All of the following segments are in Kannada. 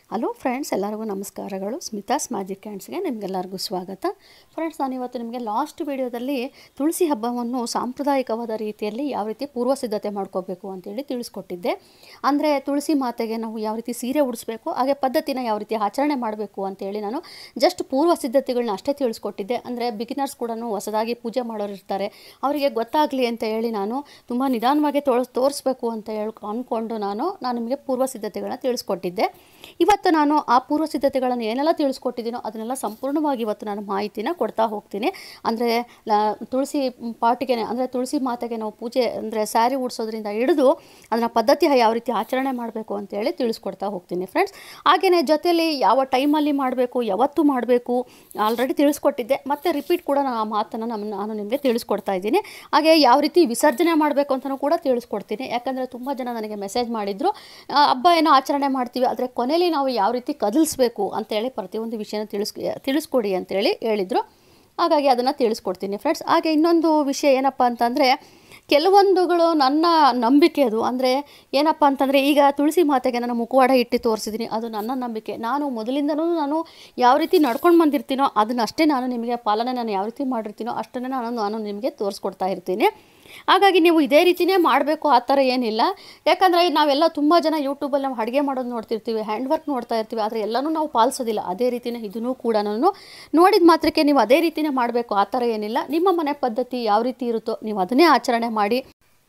ಹಲೋ ಫ್ರೆಂಡ್ಸ್ ಎಲ್ಲರಿಗೂ ನಮಸ್ಕಾರಗಳು ಸ್ಮಿತಾಸ್ ಮ್ಯಾಜಿಕ್ ಹ್ಯಾಂಡ್ಸ್ಗೆ ನಿಮಗೆಲ್ಲರಿಗೂ ಸ್ವಾಗತ ಫ್ರೆಂಡ್ಸ್ ನಾನಿವತ್ತು ನಿಮಗೆ ಲಾಸ್ಟ್ ವಿಡಿಯೋದಲ್ಲಿ ತುಳಸಿ ಹಬ್ಬವನ್ನು ಸಾಂಪ್ರದಾಯಿಕವಾದ ರೀತಿಯಲ್ಲಿ ಯಾವ ರೀತಿ ಪೂರ್ವ ಸಿದ್ಧತೆ ಮಾಡ್ಕೋಬೇಕು ಅಂತೇಳಿ ತಿಳಿಸ್ಕೊಟ್ಟಿದ್ದೆ ಅಂದರೆ ತುಳಸಿ ಮಾತೆಗೆ ನಾವು ಯಾವ ರೀತಿ ಸೀರೆ ಉಡಿಸ್ಬೇಕು ಹಾಗೆ ಪದ್ಧತಿನ ಯಾವ ರೀತಿ ಆಚರಣೆ ಮಾಡಬೇಕು ಅಂತೇಳಿ ನಾನು ಜಸ್ಟ್ ಪೂರ್ವ ಸಿದ್ಧತೆಗಳನ್ನ ಅಷ್ಟೇ ತಿಳಿಸ್ಕೊಟ್ಟಿದ್ದೆ ಅಂದರೆ ಬಿಗಿನರ್ಸ್ ಕೂಡ ಹೊಸದಾಗಿ ಪೂಜೆ ಮಾಡೋರು ಇರ್ತಾರೆ ಅವರಿಗೆ ಗೊತ್ತಾಗಲಿ ಅಂತ ಹೇಳಿ ನಾನು ತುಂಬ ನಿಧಾನವಾಗಿ ತೋರಿಸ್ ತೋರಿಸ್ಬೇಕು ಅಂತ ಹೇಳಿ ಅಂದ್ಕೊಂಡು ನಾನು ನಾನು ನಿಮಗೆ ಪೂರ್ವ ಸಿದ್ಧತೆಗಳನ್ನ ತಿಳಿಸ್ಕೊಟ್ಟಿದ್ದೆ ಇವತ್ತು ನಾನು ಆ ಪೂರ್ವ ಸಿದ್ಧತೆಗಳನ್ನು ಏನೆಲ್ಲ ತಿಳಿಸ್ಕೊಟ್ಟಿದ್ದೀನೋ ಅದನ್ನೆಲ್ಲ ಸಂಪೂರ್ಣವಾಗಿ ಇವತ್ತು ನಾನು ಮಾಹಿತಿನ ಕೊಡ್ತಾ ಹೋಗ್ತೀನಿ ಅಂದರೆ ತುಳಸಿ ಪಾಟಿಗೆ ಅಂದರೆ ತುಳಸಿ ಮಾತೆಗೆ ನಾವು ಪೂಜೆ ಅಂದರೆ ಸ್ಯಾರಿ ಉಡ್ಸೋದ್ರಿಂದ ಹಿಡಿದು ಅದನ್ನ ಪದ್ಧತಿ ಯಾವ ರೀತಿ ಆಚರಣೆ ಮಾಡಬೇಕು ಅಂತೇಳಿ ತಿಳಿಸ್ಕೊಡ್ತಾ ಹೋಗ್ತೀನಿ ಫ್ರೆಂಡ್ಸ್ ಹಾಗೆಯೇ ಜೊತೆಯಲ್ಲಿ ಯಾವ ಟೈಮಲ್ಲಿ ಮಾಡಬೇಕು ಯಾವತ್ತು ಮಾಡಬೇಕು ಆಲ್ರೆಡಿ ತಿಳಿಸ್ಕೊಟ್ಟಿದ್ದೆ ಮತ್ತು ರಿಪೀಟ್ ಕೂಡ ನಾನು ಆ ಮಾತನ್ನು ನಮ್ಮ ನಾನು ನಿಮಗೆ ತಿಳಿಸ್ಕೊಡ್ತಾ ಇದ್ದೀನಿ ಹಾಗೆ ಯಾವ ರೀತಿ ವಿಸರ್ಜನೆ ಮಾಡಬೇಕು ಅಂತಲೂ ಕೂಡ ತಿಳಿಸ್ಕೊಡ್ತೀನಿ ಯಾಕಂದರೆ ತುಂಬ ಜನ ನನಗೆ ಮೆಸೇಜ್ ಮಾಡಿದರು ಆ, ಹಬ್ಬ ಏನೋ ಆಚರಣೆ ಮಾಡ್ತೀವಿ ಆದರೆ ಕೊನೆಯಲ್ಲಿ ನಾವು ಯಾವ ರೀತಿ ಕದಲಿಸ್ಬೇಕು ಅಂತೇಳಿ ಪ್ರತಿಯೊಂದು ವಿಷಯನ ತಿಳಿಸ್ ತಿಳಿಸ್ಕೊಡಿ ಅಂತೇಳಿ ಹೇಳಿದರು ಹಾಗಾಗಿ ಅದನ್ನು ತಿಳಿಸ್ಕೊಡ್ತೀನಿ ಫ್ರೆಂಡ್ಸ್ ಹಾಗೆ ಇನ್ನೊಂದು ವಿಷಯ ಏನಪ್ಪ ಅಂತಂದರೆ ಕೆಲವೊಂದುಗಳು ನನ್ನ ನಂಬಿಕೆ ಅದು ಅಂದರೆ ಏನಪ್ಪ ಅಂತಂದರೆ ಈಗ ತುಳಸಿ ಮಾತೆಗೆ ನಾನು ಮುಖವಾಡ ಇಟ್ಟು ತೋರಿಸಿದ್ದೀನಿ ಅದು ನನ್ನ ನಂಬಿಕೆ ನಾನು ಮೊದಲಿಂದನೂ ನಾನು ಯಾವ ರೀತಿ ನಡ್ಕೊಂಡು ಬಂದಿರ್ತೀನೋ ಅದನ್ನಷ್ಟೇ ನಾನು ನಿಮಗೆ ಪಾಲನೆ ನಾನು ಯಾವ ರೀತಿ ಮಾಡಿರ್ತೀನೋ ಅಷ್ಟನ್ನೇ ನಾನು ನಾನು ನಿಮಗೆ ತೋರಿಸ್ಕೊಡ್ತಾ ಇರ್ತೀನಿ ಹಾಗಾಗಿ ನೀವು ಇದೇ ರೀತಿಯೇ ಮಾಡಬೇಕು ಆ ಥರ ಏನಿಲ್ಲ ಯಾಕಂದರೆ ನಾವೆಲ್ಲ ತುಂಬ ಜನ ಯೂಟ್ಯೂಬಲ್ಲಿ ನಾವು ಅಡುಗೆ ಮಾಡೋದು ನೋಡ್ತಿರ್ತೀವಿ ಹ್ಯಾಂಡ್ ವರ್ಕ್ ನೋಡ್ತಾ ಇರ್ತೀವಿ ಆದರೆ ಎಲ್ಲನೂ ನಾವು ಪಾಲಿಸೋದಿಲ್ಲ ಅದೇ ರೀತಿಯೇ ಇದನ್ನು ಕೂಡ ನಾನು ನೋಡಿದ ಮಾತ್ರಕ್ಕೆ ನೀವು ಅದೇ ರೀತಿಯೇ ಮಾಡಬೇಕು ಆ ಥರ ಏನಿಲ್ಲ ನಿಮ್ಮ ಮನೆ ಪದ್ಧತಿ ಯಾವ ರೀತಿ ಇರುತ್ತೋ ನೀವು ಅದನ್ನೇ ಆಚರಣೆ ಮಾಡಿ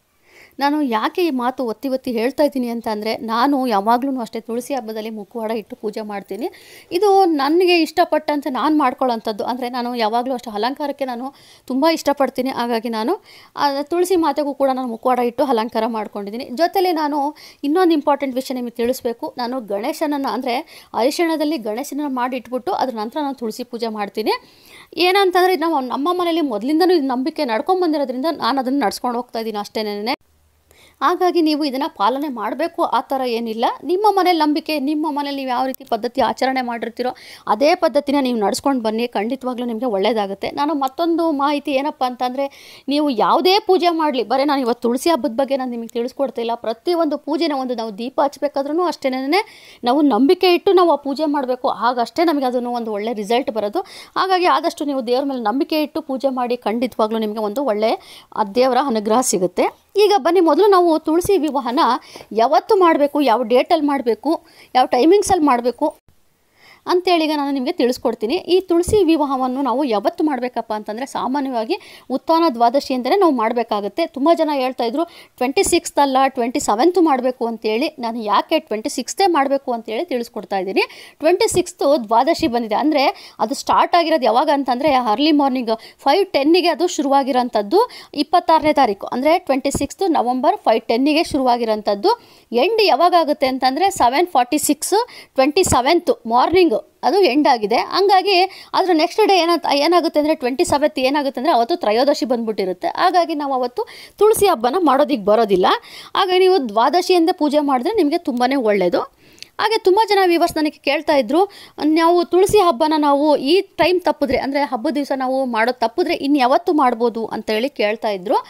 ನಾನು ಯಾಕೆ ಈ ಮಾತು ಒತ್ತಿ ಒತ್ತಿ ಹೇಳ್ತಾ ಇದ್ದೀನಿ ಅಂತ ಅಂದರೆ ನಾನು ಯಾವಾಗಲೂ ಅಷ್ಟೇ ತುಳಸಿ ಹಬ್ಬದಲ್ಲಿ ಮುಖವಾಡ ಇಟ್ಟು ಪೂಜೆ ಮಾಡ್ತೀನಿ ಇದು ನನಗೆ ಇಷ್ಟಪಟ್ಟಂತೆ ನಾನು ಮಾಡ್ಕೊಳ್ಳೋಂಥದ್ದು ಅಂದರೆ ನಾನು ಯಾವಾಗಲೂ ಅಷ್ಟೇ ಅಲಂಕಾರಕ್ಕೆ ನಾನು ತುಂಬ ಇಷ್ಟಪಡ್ತೀನಿ ಹಾಗಾಗಿ ನಾನು ಆ ತುಳಸಿ ಮಾತೆಗೂ ಕೂಡ ನಾನು ಮುಖವಾಡ ಇಟ್ಟು ಅಲಂಕಾರ ಮಾಡ್ಕೊಂಡಿದ್ದೀನಿ ಜೊತೆಲಿ ನಾನು ಇನ್ನೊಂದು ಇಂಪಾರ್ಟೆಂಟ್ ವಿಷಯ ನಿಮಗೆ ತಿಳಿಸ್ಬೇಕು ನಾನು ಗಣೇಶನನ್ನು ಅಂದರೆ ಅರಿಶಿಣದಲ್ಲಿ ಗಣೇಶನ ಮಾಡಿ ಇಟ್ಬಿಟ್ಟು ಅದ್ರ ನಂತರ ನಾನು ತುಳಸಿ ಪೂಜೆ ಮಾಡ್ತೀನಿ ಏನಂತಂದರೆ ನಾವು ನಮ್ಮ ಮನೇಲಿ ಮೊದಲಿಂದನೂ ಇದು ನಂಬಿಕೆ ನಡ್ಕೊಂಡು ಬಂದಿರೋದ್ರಿಂದ ನಾನು ಅದನ್ನು ನಡ್ಸ್ಕೊಂಡು ಹೋಗ್ತಾ ಇದ್ದೀನಿ ಅಷ್ಟೇನೆ ಹಾಗಾಗಿ ನೀವು ಇದನ್ನು ಪಾಲನೆ ಮಾಡಬೇಕು ಆ ಥರ ಏನಿಲ್ಲ ನಿಮ್ಮ ಮನೇಲಿ ನಂಬಿಕೆ ನಿಮ್ಮ ಮನೇಲಿ ನೀವು ಯಾವ ರೀತಿ ಪದ್ಧತಿ ಆಚರಣೆ ಮಾಡಿರ್ತೀರೋ ಅದೇ ಪದ್ಧತಿನ ನೀವು ನಡ್ಸ್ಕೊಂಡು ಬನ್ನಿ ಖಂಡಿತವಾಗ್ಲೂ ನಿಮಗೆ ಒಳ್ಳೆಯದಾಗುತ್ತೆ ನಾನು ಮತ್ತೊಂದು ಮಾಹಿತಿ ಏನಪ್ಪ ಅಂತಂದರೆ ನೀವು ಯಾವುದೇ ಪೂಜೆ ಮಾಡಲಿ ಬರೀ ನಾನು ಇವತ್ತು ತುಳಸಿ ಹಬ್ಬದ ಬಗ್ಗೆ ನಾನು ನಿಮಗೆ ತಿಳಿಸ್ಕೊಡ್ತಾ ಇಲ್ಲ ಪ್ರತಿಯೊಂದು ಪೂಜೆನ ಒಂದು ನಾವು ದೀಪ ಹಚ್ಬೇಕಾದ್ರೂ ಅಷ್ಟೇನೆ ನಾವು ನಂಬಿಕೆ ಇಟ್ಟು ನಾವು ಆ ಪೂಜೆ ಮಾಡಬೇಕು ಆಗಷ್ಟೇ ನಮಗೆ ಅದನ್ನು ಒಂದು ಒಳ್ಳೆ ರಿಸಲ್ಟ್ ಬರೋದು ಹಾಗಾಗಿ ಆದಷ್ಟು ನೀವು ದೇವ್ರ ಮೇಲೆ ನಂಬಿಕೆ ಇಟ್ಟು ಪೂಜೆ ಮಾಡಿ ಖಂಡಿತವಾಗ್ಲೂ ನಿಮಗೆ ಒಂದು ಒಳ್ಳೆ ಆ ದೇವರ ಅನುಗ್ರಹ ಸಿಗುತ್ತೆ ಈಗ ಬನ್ನಿ ಮೊದಲು ನಾವು ತುಳಸಿ ವಿವಾಹನ ಯಾವತ್ತು ಮಾಡಬೇಕು ಯಾವ ಡೇಟಲ್ಲಿ ಮಾಡಬೇಕು ಯಾವ ಟೈಮಿಂಗ್ಸಲ್ಲಿ ಮಾಡಬೇಕು ಅಂತೇಳಿ ಈಗ ನಾನು ನಿಮಗೆ ತಿಳಿಸ್ಕೊಡ್ತೀನಿ ಈ ತುಳಸಿ ವಿವಾಹವನ್ನು ನಾವು ಯಾವತ್ತು ಮಾಡಬೇಕಪ್ಪ ಅಂತಂದರೆ ಸಾಮಾನ್ಯವಾಗಿ ಉತ್ಥಾನ ದ್ವಾದಶಿ ಅಂತಲೇ ನಾವು ಮಾಡಬೇಕಾಗುತ್ತೆ ತುಂಬ ಜನ ಹೇಳ್ತಾ ಇದ್ರು ಟ್ವೆಂಟಿ ಸಿಕ್ಸ್ತ್ ಅಲ್ಲ ಟ್ವೆಂಟಿ ಸೆವೆಂತು ಮಾಡಬೇಕು ಅಂತೇಳಿ ನಾನು ಯಾಕೆ ಟ್ವೆಂಟಿ ಸಿಕ್ಸ್ತೇ ಮಾಡಬೇಕು ಅಂತೇಳಿ ತಿಳಿಸ್ಕೊಡ್ತಾ ಇದ್ದೀನಿ ಟ್ವೆಂಟಿ ಸಿಕ್ಸ್ತು ದ್ವಾದಶಿ ಬಂದಿದೆ ಅಂದರೆ ಅದು ಸ್ಟಾರ್ಟ್ ಆಗಿರೋದು ಯಾವಾಗ ಅಂತಂದರೆ ಅರ್ಲಿ ಮಾರ್ನಿಂಗ್ ಫೈವ್ ಟೆನ್ನಿಗೆ ಅದು ಶುರುವಾಗಿರೋಂಥದ್ದು ಇಪ್ಪತ್ತಾರನೇ ತಾರೀಕು ಅಂದರೆ ಟ್ವೆಂಟಿ ಸಿಕ್ಸ್ತು ನವಂಬರ್ ಫೈವ್ ಟೆನ್ನಿಗೆ ಶುರುವಾಗಿರೋಂಥದ್ದು ಎಂಡ್ ಯಾವಾಗ ಆಗುತ್ತೆ ಅಂತಂದರೆ seven forty six twenty seventh morning ಅದು ಎಂಡ್ ಆಗಿದೆ ಹಂಗಾಗಿ ಅದ್ರ ನೆಕ್ಸ್ಟ್ ಡೇ ಏನಾಗ ಏನಾಗುತ್ತೆ ಅಂದರೆ ಟ್ವೆಂಟಿ ಸೆವೆಂತ್ ಏನಾಗುತ್ತೆ ಅಂದರೆ ಅವತ್ತು ತ್ರಯೋದಶಿ ಬಂದ್ಬಿಟ್ಟಿರುತ್ತೆ ಹಾಗಾಗಿ ನಾವು ಅವತ್ತು ತುಳಸಿ ಹಬ್ಬನ ಮಾಡೋದಕ್ಕೆ ಬರೋದಿಲ್ಲ ಹಾಗಾಗಿ ನೀವು ದ್ವಾದಶಿಯಿಂದ ಪೂಜೆ ಮಾಡಿದ್ರೆ ನಿಮಗೆ ತುಂಬಾ ಒಳ್ಳೆಯದು ಹಾಗೆ ತುಂಬ ಜನ ವ್ಯೂವರ್ಸ್ ನನಗೆ ಕೇಳ್ತಾ ಇದ್ರು ನಾವು ತುಳಸಿ ಹಬ್ಬನ ನಾವು ಈ ಟೈಮ್ ತಪ್ಪಿದ್ರೆ ಅಂದರೆ ಹಬ್ಬದ ದಿವಸ ನಾವು ಮಾಡೋದು ತಪ್ಪಿದ್ರೆ ಇನ್ನು ಯಾವತ್ತು ಮಾಡ್ಬೋದು ಅಂತೇಳಿ ಕೇಳ್ತಾ ಇದ್ರು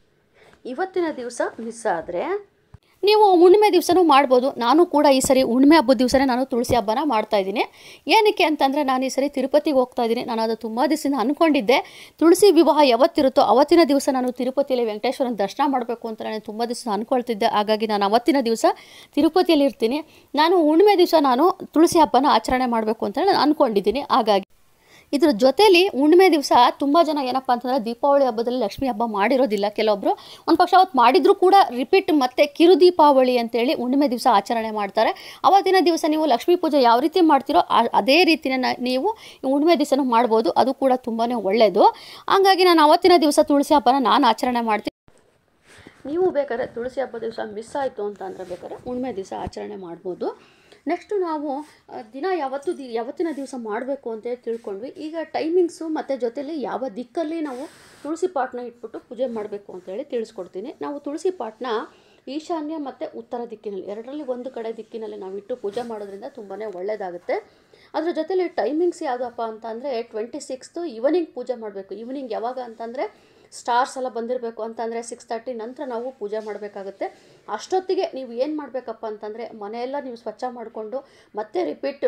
ಇವತ್ತಿನ ದಿವಸ ಮಿಸ್ ಆದರೆ ನೀವು ಹುಣ್ಣಿಮೆ ದಿವಸನೂ ಮಾಡ್ಬೋದು ನಾನು ಕೂಡ ಈ ಸರಿ ಹುಣ್ಣಿಮೆ ಹಬ್ಬದ ದಿವಸನೇ ನಾನು ತುಳಸಿ ಹಬ್ಬನ ಮಾಡ್ತಾ ಇದ್ದೀನಿ ಏನಕ್ಕೆ ಅಂತಂದರೆ ನಾನು ಈ ಸರಿ ತಿರುಪತಿಗೆ ಹೋಗ್ತಾ ಇದ್ದೀನಿ ನಾನು ಅದು ತುಂಬ ದಿವಸದಿಂದ ಅಂದ್ಕೊಂಡಿದ್ದೆ ತುಳಸಿ ವಿವಾಹ ಯಾವತ್ತಿರುತ್ತೋ ಅವತ್ತಿನ ದಿವಸ ನಾನು ತಿರುಪತಿಯಲ್ಲಿ ವೆಂಕಟೇಶ್ವರನ ದರ್ಶನ ಮಾಡಬೇಕು ಅಂತ ನಾನು ತುಂಬ ದಿವಸ ಅಂದ್ಕೊಳ್ತಿದ್ದೆ ಹಾಗಾಗಿ ನಾನು ಅವತ್ತಿನ ದಿವಸ ತಿರುಪತಿಯಲ್ಲಿ ಇರ್ತೀನಿ ನಾನು ಹುಣ್ಣಿಮೆ ದಿವಸ ನಾನು ತುಳಸಿ ಹಬ್ಬನ ಆಚರಣೆ ಮಾಡಬೇಕು ಅಂತ ನಾನು ಅಂದ್ಕೊಂಡಿದ್ದೀನಿ ಹಾಗಾಗಿ ಇದ್ರ ಜೊತೆಲಿ ಹುಣ್ಣಿಮೆ ದಿವಸ ತುಂಬ ಜನ ಏನಪ್ಪ ಅಂತಂದರೆ ದೀಪಾವಳಿ ಹಬ್ಬದಲ್ಲಿ ಲಕ್ಷ್ಮೀ ಹಬ್ಬ ಮಾಡಿರೋದಿಲ್ಲ ಕೆಲವೊಬ್ಬರು ಒಂದು ಪಕ್ಷ ಅವತ್ತು ಮಾಡಿದರೂ ಕೂಡ ರಿಪೀಟ್ ಮತ್ತೆ ಕಿರು ದೀಪಾವಳಿ ಅಂತೇಳಿ ಹುಣ್ಣಿಮೆ ದಿವಸ ಆಚರಣೆ ಮಾಡ್ತಾರೆ ಅವತ್ತಿನ ದಿವಸ ನೀವು ಲಕ್ಷ್ಮೀ ಪೂಜೆ ಯಾವ ರೀತಿ ಮಾಡ್ತೀರೋ ಆ- ಅದೇ ರೀತಿನ ನೀವು ಈ ಹುಣ್ಣಿಮೆ ದಿವಸನೂ ಮಾಡ್ಬೋದು ಅದು ಕೂಡ ತುಂಬಾ ಒಳ್ಳೆಯದು ಹಂಗಾಗಿ ನಾನು ಅವತ್ತಿನ ದಿವಸ ತುಳಸಿ ಹಬ್ಬನ ನಾನು ಆಚರಣೆ ಮಾಡ್ತೀನಿ ನೀವು ಬೇಕಾದ್ರೆ ತುಳಸಿ ಹಬ್ಬ ದಿವಸ ಮಿಸ್ ಆಯಿತು ಅಂತ ಅಂದರೆ ಬೇಕಾದ್ರೆ ಹುಣ್ಣಿಮೆ ದಿವಸ ಆಚರಣೆ ಮಾಡ್ಬೋದು ನೆಕ್ಸ್ಟು ನಾವು ಆ, ದಿನ ಯಾವತ್ತು ದಿ ಯಾವತ್ತಿನ ದಿವಸ ಮಾಡಬೇಕು ಅಂತೇಳಿ ತಿಳ್ಕೊಂಡ್ವಿ ಈಗ ಟೈಮಿಂಗ್ಸು ಮತ್ತು ಜೊತೆಲಿ ಯಾವ ದಿಕ್ಕಲ್ಲಿ ನಾವು ತುಳಸಿ ಪಾಟ್ನ ಇಟ್ಬಿಟ್ಟು ಪೂಜೆ ಮಾಡಬೇಕು ಅಂತೇಳಿ ತಿಳಿಸ್ಕೊಡ್ತೀನಿ ನಾವು ತುಳಸಿ ಪಾಟ್ನ ಈಶಾನ್ಯ ಮತ್ತು ಉತ್ತರ ದಿಕ್ಕಿನಲ್ಲಿ ಎರಡರಲ್ಲಿ ಒಂದು ಕಡೆ ದಿಕ್ಕಿನಲ್ಲಿ ನಾವು ಇಟ್ಟು ಪೂಜೆ ಮಾಡೋದ್ರಿಂದ ತುಂಬಾ ಒಳ್ಳೆಯದಾಗುತ್ತೆ ಅದ್ರ ಜೊತೆಲಿ ಟೈಮಿಂಗ್ಸ್ ಯಾವುದಪ್ಪ ಅಂತ ಅಂದರೆ ಟ್ವೆಂಟಿ ಸಿಕ್ಸ್ತು ಈವ್ನಿಂಗ್ ಪೂಜೆ ಮಾಡಬೇಕು ಈವ್ನಿಂಗ್ ಯಾವಾಗ ಅಂತಂದರೆ ಸ್ಟಾರ್ಸ್ ಎಲ್ಲ ಬಂದಿರಬೇಕು ಅಂತಂದರೆ ಸಿಕ್ಸ್ ತರ್ಟಿ ನಂತರ ನಾವು ಪೂಜೆ ಮಾಡಬೇಕಾಗುತ್ತೆ ಅಷ್ಟೊತ್ತಿಗೆ ನೀವು ಏನು ಮಾಡಬೇಕಪ್ಪ ಅಂತಂದರೆ ಮನೆಯೆಲ್ಲ ನೀವು ಸ್ವಚ್ಛ ಮಾಡಿಕೊಂಡು ಮತ್ತೆ ರಿಪೀಟ್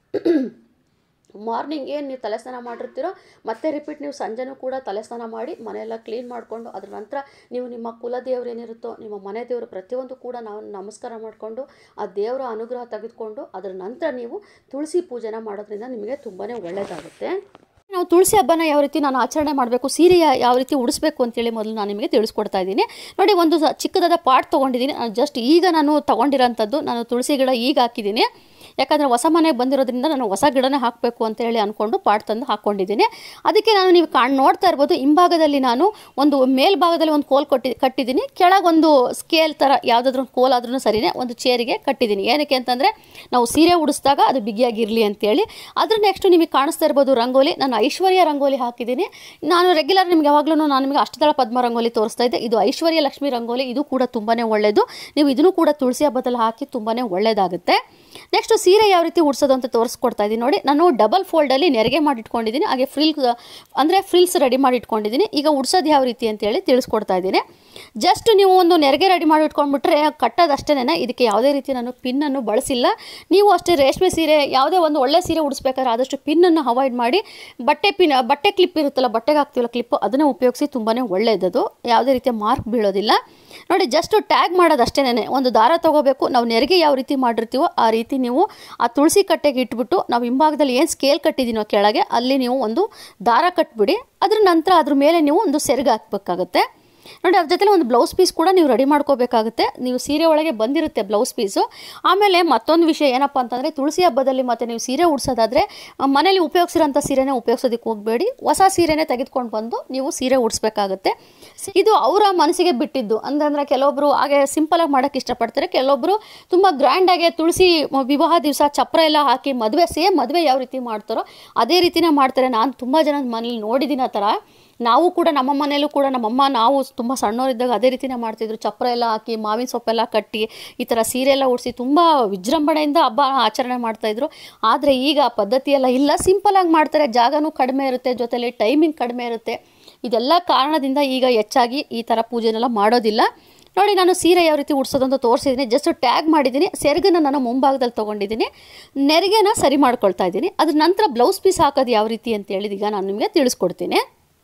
ಮಾರ್ನಿಂಗ್ ಏನು ನೀವು ತಲೆ ಸ್ನಾನ ಮಾಡಿರ್ತೀರೋ ಮತ್ತೆ ರಿಪೀಟ್ ನೀವು ಸಂಜೆನೂ ಕೂಡ ತಲೆ ಸ್ನಾನ ಮಾಡಿ ಮನೆಯೆಲ್ಲ ಕ್ಲೀನ್ ಮಾಡಿಕೊಂಡು ಅದ್ರ ನಂತರ ನೀವು ನಿಮ್ಮ ಕುಲದೇವ್ರು ಏನಿರುತ್ತೋ ನಿಮ್ಮ ಮನೆ ದೇವರು ಪ್ರತಿಯೊಂದು ಕೂಡ ನಾವು ನಮಸ್ಕಾರ ಮಾಡಿಕೊಂಡು ಆ ದೇವರ ಅನುಗ್ರಹ ತೆಗೆದುಕೊಂಡು ಅದರ ನಂತರ ನೀವು ತುಳಸಿ ಪೂಜೆನ ಮಾಡೋದ್ರಿಂದ ನಿಮಗೆ ತುಂಬಾ ಒಳ್ಳೆಯದಾಗುತ್ತೆ ನಾವು ತುಳಸಿ ಹಬ್ಬನ ಯಾವ ರೀತಿ ನಾನು ಆಚರಣೆ ಮಾಡಬೇಕು ಸೀರೆ ಯಾವ ರೀತಿ ಉಡಿಸ್ಬೇಕು ಅಂತೇಳಿ ಮೊದಲು ನಾನು ನಿಮಗೆ ತಿಳಿಸ್ಕೊಡ್ತಾ ಇದ್ದೀನಿ ನೋಡಿ ಒಂದು ಸ- ಚಿಕ್ಕದಾದ ಪಾಟ್ ತೊಗೊಂಡಿದ್ದೀನಿ ಜಸ್ಟ್ ಈಗ ನಾನು ತೊಗೊಂಡಿರೋಂಥದ್ದು ನಾನು ತುಳಸಿ ಗಿಡ ಈಗ ಹಾಕಿದ್ದೀನಿ ಯಾಕಂದರೆ ಹೊಸ ಮನೆಗೆ ಬಂದಿರೋದ್ರಿಂದ ನಾನು ಹೊಸ ಗಿಡನೇ ಹಾಕಬೇಕು ಅಂತ ಹೇಳಿ ಅಂದ್ಕೊಂಡು ಪಾಟ್ ತಂದು ಹಾಕ್ಕೊಂಡಿದ್ದೀನಿ ಅದಕ್ಕೆ ನಾನು ನೀವು ಕಾಣ್ ನೋಡ್ತಾ ಇರ್ಬೋದು ಹಿಂಭಾಗದಲ್ಲಿ ನಾನು ಒಂದು ಮೇಲ್ಭಾಗದಲ್ಲಿ ಒಂದು ಕೋಲ್ ಕೊಟ್ಟಿ ಕಟ್ಟಿದ್ದೀನಿ ಕೆಳಗೊಂದು ಸ್ಕೇಲ್ ಥರ ಯಾವುದಾದ್ರೂ ಒಂದು ಕೋಲ್ ಆದ್ರೂ ಸರಿನೇ ಒಂದು ಚೇರಿಗೆ ಕಟ್ಟಿದ್ದೀನಿ ಏನಕ್ಕೆ ಅಂತಂದರೆ ನಾವು ಸೀರೆ ಉಡಿಸಿದಾಗ ಅದು ಬಿಗಿಯಾಗಿರಲಿ ಅಂತೇಳಿ ಅದ್ರ ನೆಕ್ಸ್ಟ್ ನಿಮಗೆ ಕಾಣಿಸ್ತಾ ಇರ್ಬೋದು ರಂಗೋಲಿ ನಾನು ಐಶ್ವರ್ಯ ರಂಗೋಲಿ ಹಾಕಿದ್ದೀನಿ ನಾನು ರೆಗ್ಯುಲರ್ ನಿಮ್ಗೆ ಯಾವಾಗಲೂ ನಾನು ನಿಮಗೆ ಅಷ್ಟದಳ ಪದ್ಮ ರಂಗೋಲಿ ತೋರಿಸ್ತಾ ಇದ್ದೆ ಇದು ಐಶ್ವರ್ಯ ಲಕ್ಷ್ಮಿ ರಂಗೋಲಿ ಇದು ಕೂಡ ತುಂಬಾ ಒಳ್ಳೆಯದು ನೀವು ಇದನ್ನು ಕೂಡ ತುಳಸಿ ಹಬ್ಬದಲ್ಲಿ ಹಾಕಿ ತುಂಬಾ ಒಳ್ಳೆಯದಾಗುತ್ತೆ ನೆಕ್ಸ್ಟ್ ಸೀರೆ ಯಾವ ರೀತಿ ಉಡ್ಸೋದು ಅಂತ ತೋರಿಸ್ಕೊಡ್ತಾ ಇದ್ದೀನಿ ನೋಡಿ ನಾನು ಡಬಲ್ ಫೋಲ್ಡಲ್ಲಿ ನೆರಿಗೆ ಮಾಡಿ ಇಟ್ಕೊಂಡಿದ್ದೀನಿ ಹಾಗೆ ಫ್ರಿಲ್ ಅಂದರೆ ಫ್ರಿಲ್ಸ್ ರೆಡಿ ಮಾಡಿ ಇಟ್ಕೊಂಡಿದ್ದೀನಿ ಈಗ ಉಡ್ಸೋದು ಯಾವ ರೀತಿ ಅಂತೇಳಿ ತಿಳಿಸ್ಕೊಡ್ತಾ ಇದ್ದೀನಿ ಜಸ್ಟ್ ನೀವು ಒಂದು ನೆರಿಗೆ ರೆಡಿ ಮಾಡಿ ಇಟ್ಕೊಂಡ್ಬಿಟ್ರೆ ಕಟ್ಟೋದಷ್ಟೇನೆ ಇದಕ್ಕೆ ಯಾವುದೇ ರೀತಿ ನಾನು ಪಿನ್ನನ್ನು ಬಳಸಿಲ್ಲ ನೀವು ಅಷ್ಟೇ ರೇಷ್ಮೆ ಸೀರೆ ಯಾವುದೇ ಒಂದು ಒಳ್ಳೆ ಸೀರೆ ಉಡಿಸ್ಬೇಕಾದ್ರೆ ಆದಷ್ಟು ಪಿನ್ನನ್ನು ಅವಾಯ್ಡ್ ಮಾಡಿ ಬಟ್ಟೆ ಪಿನ್ ಬಟ್ಟೆ ಕ್ಲಿಪ್ ಇರುತ್ತಲ್ಲ ಬಟ್ಟೆಗೆ ಹಾಕ್ತೀವಲ್ಲ ಕ್ಲಿಪ್ ಅದನ್ನು ಉಪಯೋಗಿಸಿ ತುಂಬಾ ಒಳ್ಳೆಯದದು ಯಾವುದೇ ರೀತಿಯ ಮಾರ್ಕ್ ಬೀಳೋದಿಲ್ಲ ನೋಡಿ ಜಸ್ಟ್ ಟ್ಯಾಗ್ ಮಾಡೋದು ಅಷ್ಟೇನೆ ಒಂದು ದಾರ ತೊಗೋಬೇಕು ನಾವು ನೆರಿಗೆ ಯಾವ ರೀತಿ ಮಾಡಿರ್ತೀವೋ ಆ ರೀತಿ ನೀವು ಆ ತುಳಸಿ ಕಟ್ಟೆಗೆ ಇಟ್ಬಿಟ್ಟು ನಾವು ಹಿಂಭಾಗದಲ್ಲಿ ಏನು ಸ್ಕೇಲ್ ಕಟ್ಟಿದ್ದೀನೋ ಕೆಳಗೆ ಅಲ್ಲಿ ನೀವು ಒಂದು ದಾರ ಕಟ್ಬಿಡಿ ಅದ್ರ ನಂತರ ಅದ್ರ ಮೇಲೆ ನೀವು ಒಂದು ಸೆರಗು ಹಾಕಬೇಕಾಗತ್ತೆ ನೋಡಿ ಅದ್ರ ಜೊತೆಲಿ ಒಂದು ಬ್ಲೌಸ್ ಪೀಸ್ ಕೂಡ ನೀವು ರೆಡಿ ಮಾಡ್ಕೋಬೇಕಾಗುತ್ತೆ ನೀವು ಸೀರೆ ಒಳಗೆ ಬಂದಿರುತ್ತೆ ಬ್ಲೌಸ್ ಪೀಸು ಆಮೇಲೆ ಮತ್ತೊಂದು ವಿಷಯ ಏನಪ್ಪ ಅಂತಂದರೆ ತುಳಸಿ ಹಬ್ಬದಲ್ಲಿ ಮತ್ತೆ ನೀವು ಸೀರೆ ಉಡ್ಸೋದಾದರೆ ಮನೇಲಿ ಉಪಯೋಗಿಸಿರೋಂಥ ಸೀರೆನೇ ಉಪಯೋಗಿಸೋದಕ್ಕೆ ಹೋಗಬೇಡಿ ಹೊಸ ಸೀರೆನೇ ತೆಗೆದುಕೊಂಡು ಬಂದು ನೀವು ಸೀರೆ ಉಡಿಸ್ಬೇಕಾಗುತ್ತೆ ಇದು ಅವರ ಮನಸ್ಸಿಗೆ ಬಿಟ್ಟಿದ್ದು ಅಂತಂದರೆ ಕೆಲವೊಬ್ಬರು ಹಾಗೆ ಸಿಂಪಲಾಗಿ ಮಾಡೋಕ್ಕೆ ಇಷ್ಟಪಡ್ತಾರೆ ಕೆಲವೊಬ್ಬರು ತುಂಬ ಗ್ರ್ಯಾಂಡಾಗಿ ತುಳಸಿ ವಿವಾಹ ದಿವಸ ಚಪ್ರ ಎಲ್ಲ ಹಾಕಿ ಮದುವೆ ಸೇಮ್ ಮದುವೆ ಯಾವ ರೀತಿ ಮಾಡ್ತಾರೋ ಅದೇ ರೀತಿನೇ ಮಾಡ್ತಾರೆ ನಾನು ತುಂಬ ಜನ ಮನೇಲಿ ನೋಡಿದ್ದೀನಿ ಆ ಥರ ನಾವು ಕೂಡ ನಮ್ಮ ಮನೆಯಲ್ಲೂ ಕೂಡ ನಮ್ಮಮ್ಮ ನಾವು ತುಂಬ ಸಣ್ಣವರಿದ್ದಾಗ ಅದೇ ರೀತಿನೇ ಮಾಡ್ತಿದ್ರು ಚಪ್ರ ಎಲ್ಲ ಹಾಕಿ ಮಾವಿನ ಸೊಪ್ಪೆಲ್ಲ ಕಟ್ಟಿ ಈ ಥರ ಸೀರೆ ಎಲ್ಲ ಉಡಿಸಿ ತುಂಬ ವಿಜೃಂಭಣೆಯಿಂದ ಹಬ್ಬ ಆಚರಣೆ ಮಾಡ್ತಾಯಿದ್ರು ಆದರೆ ಈಗ ಆ ಪದ್ಧತಿ ಎಲ್ಲ ಇಲ್ಲ ಸಿಂಪಲಾಗಿ ಮಾಡ್ತಾರೆ ಜಾಗನೂ ಕಡಿಮೆ ಇರುತ್ತೆ ಜೊತೆಲಿ ಟೈಮಿಂಗ್ ಕಡಿಮೆ ಇರುತ್ತೆ ಇದೆಲ್ಲ ಕಾರಣದಿಂದ ಈಗ ಹೆಚ್ಚಾಗಿ ಈ ಥರ ಪೂಜೆನೆಲ್ಲ ಮಾಡೋದಿಲ್ಲ ನೋಡಿ ನಾನು ಸೀರೆ ಯಾವ ರೀತಿ ಉಡ್ಸೋದು ಅಂತ ತೋರಿಸಿದ್ದೀನಿ ಜಸ್ಟ್ ಟ್ಯಾಗ್ ಮಾಡಿದ್ದೀನಿ ಸೆರಗನ್ನ ನಾನು ಮುಂಭಾಗದಲ್ಲಿ ತೊಗೊಂಡಿದ್ದೀನಿ ನೆರಿಗೆನ ಸರಿ ಮಾಡ್ಕೊಳ್ತಾ ಇದ್ದೀನಿ ಅದ್ರ ನಂತರ ಬ್ಲೌಸ್ ಪೀಸ್ ಹಾಕೋದು ಯಾವ ರೀತಿ ಅಂತ ಹೇಳಿದ ಈಗ ನಾನು ನಿಮಗೆ ತಿಳಿಸ್ಕೊಡ್ತೀನಿ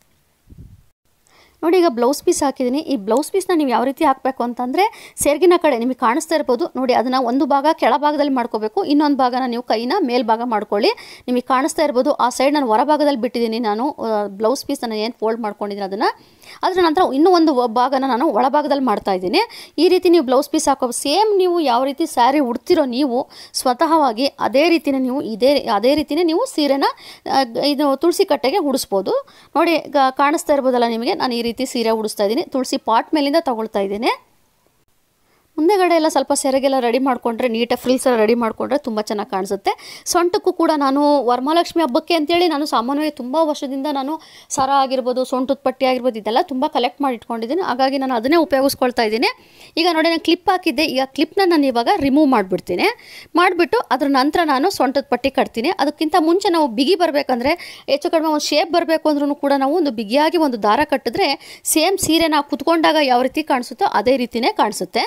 ನೋಡಿ ಈಗ ಬ್ಲೌಸ್ ಪೀಸ್ ಹಾಕಿದ್ದೀನಿ ಈ ಬ್ಲೌಸ್ ಪೀಸ್ನ ನೀವು ಯಾವ ರೀತಿ ಹಾಕಬೇಕು ಅಂತಂದರೆ ಸೆರಗಿನ ಕಡೆ ನಿಮಗೆ ಕಾಣಿಸ್ತಾ ಇರ್ಬೋದು ನೋಡಿ ಅದನ್ನು ಒಂದು ಭಾಗ ಕೆಳಭಾಗದಲ್ಲಿ ಮಾಡ್ಕೋಬೇಕು ಇನ್ನೊಂದು ಭಾಗನ ನೀವು ಕೈನ ಮೇಲ್ಭಾಗ ಮಾಡ್ಕೊಳ್ಳಿ ನಿಮಗೆ ಕಾಣಿಸ್ತಾ ಇರ್ಬೋದು ಆ ಸೈಡ್ ನಾನು ಹೊರಭಾಗದಲ್ಲಿ ಬಿಟ್ಟಿದ್ದೀನಿ ನಾನು ಬ್ಲೌಸ್ ಪೀಸ್ ನಾನು ಏನು ಫೋಲ್ಡ್ ಮಾಡ್ಕೊಂಡಿದ್ದೀನಿ ಅದನ್ನು ಅದರ ನಂತರ ಇನ್ನೂ ಒಂದು ಭಾಗನ ನಾನು ಒಳಭಾಗದಲ್ಲಿ ಮಾಡ್ತಾ ಇದ್ದೀನಿ ಈ ರೀತಿ ನೀವು ಬ್ಲೌಸ್ ಪೀಸ್ ಹಾಕೋ ಸೇಮ್ ನೀವು ಯಾವ ರೀತಿ ಸ್ಯಾರಿ ಉಡ್ತಿರೋ ನೀವು ಸ್ವತಃವಾಗಿ ಅದೇ ರೀತಿನೇ ನೀವು ಇದೇ ಅದೇ ರೀತಿನೇ ನೀವು ಸೀರೆನ ಆ, ಇದು ತುಳಸಿ ಕಟ್ಟೆಗೆ ಉಡಿಸ್ಬೋದು ನೋಡಿ ಈಗ ಕಾಣಿಸ್ತಾ ಇರ್ಬೋದಲ್ಲ ನಿಮಗೆ ನಾನು ಈ ರೀತಿ ಸೀರೆ ಉಡಿಸ್ತಾ ಇದ್ದೀನಿ ತುಳಸಿ ಪಾಟ್ ಮೇಲಿಂದ ತಗೊಳ್ತಾ ಇದ್ದೀನಿ ಮುಂದೆಗಡೆ ಎಲ್ಲ ಸ್ವಲ್ಪ ಸೆರಗೆಲ್ಲ ರೆಡಿ ಮಾಡಿಕೊಂಡ್ರೆ ನೀಟಾಗಿ ಫ್ರಿಲ್ಸ್ ಎಲ್ಲ ರೆಡಿ ಮಾಡಿಕೊಂಡ್ರೆ ತುಂಬ ಚೆನ್ನಾಗಿ ಕಾಣಿಸುತ್ತೆ ಸೊಂಟಕ್ಕೂ ಕೂಡ ನಾನು ವರಮಹಾಲಕ್ಷ್ಮಿ ಹಬ್ಬಕ್ಕೆ ಅಂತೇಳಿ ನಾನು ಸಾಮಾನ್ಯವಾಗಿ ತುಂಬ ವರ್ಷದಿಂದ ನಾನು ಸರ ಆಗಿರ್ಬೋದು ಸೊಂಟದ ಪಟ್ಟಿ ಆಗಿರ್ಬೋದು ಇದೆಲ್ಲ ತುಂಬ ಕಲೆಕ್ಟ್ ಮಾಡಿ ಇಟ್ಕೊಂಡಿದ್ದೀನಿ ಹಾಗಾಗಿ ನಾನು ಅದನ್ನೇ ಉಪಯೋಗಿಸ್ಕೊಳ್ತಾ ಇದ್ದೀನಿ ಈಗ ನೋಡಿ ನಾನು ಕ್ಲಿಪ್ ಹಾಕಿದ್ದೆ ಈಗ ಕ್ಲಿಪ್ನ ನಾನು ಇವಾಗ ರಿಮೂವ್ ಮಾಡಿಬಿಡ್ತೀನಿ ಮಾಡಿಬಿಟ್ಟು ಅದ್ರ ನಂತರ ನಾನು ಸೊಂಟದ ಪಟ್ಟಿ ಕಟ್ತೀನಿ ಅದಕ್ಕಿಂತ ಮುಂಚೆ ನಾವು ಬಿಗಿ ಬರಬೇಕಂದ್ರೆ ಹೆಚ್ಚು ಕಡಿಮೆ ಒಂದು ಶೇಪ್ ಬರಬೇಕು ಅಂದ್ರೂ ಕೂಡ ನಾವು ಒಂದು ಬಿಗಿಯಾಗಿ ಒಂದು ದಾರ ಕಟ್ಟಿದ್ರೆ ಸೇಮ್ ಸೀರೆ ನಾವು ಕುತ್ಕೊಂಡಾಗ ಯಾವ ರೀತಿ ಕಾಣಿಸುತ್ತೋ ಅದೇ ರೀತಿನೇ ಕಾಣಿಸುತ್ತೆ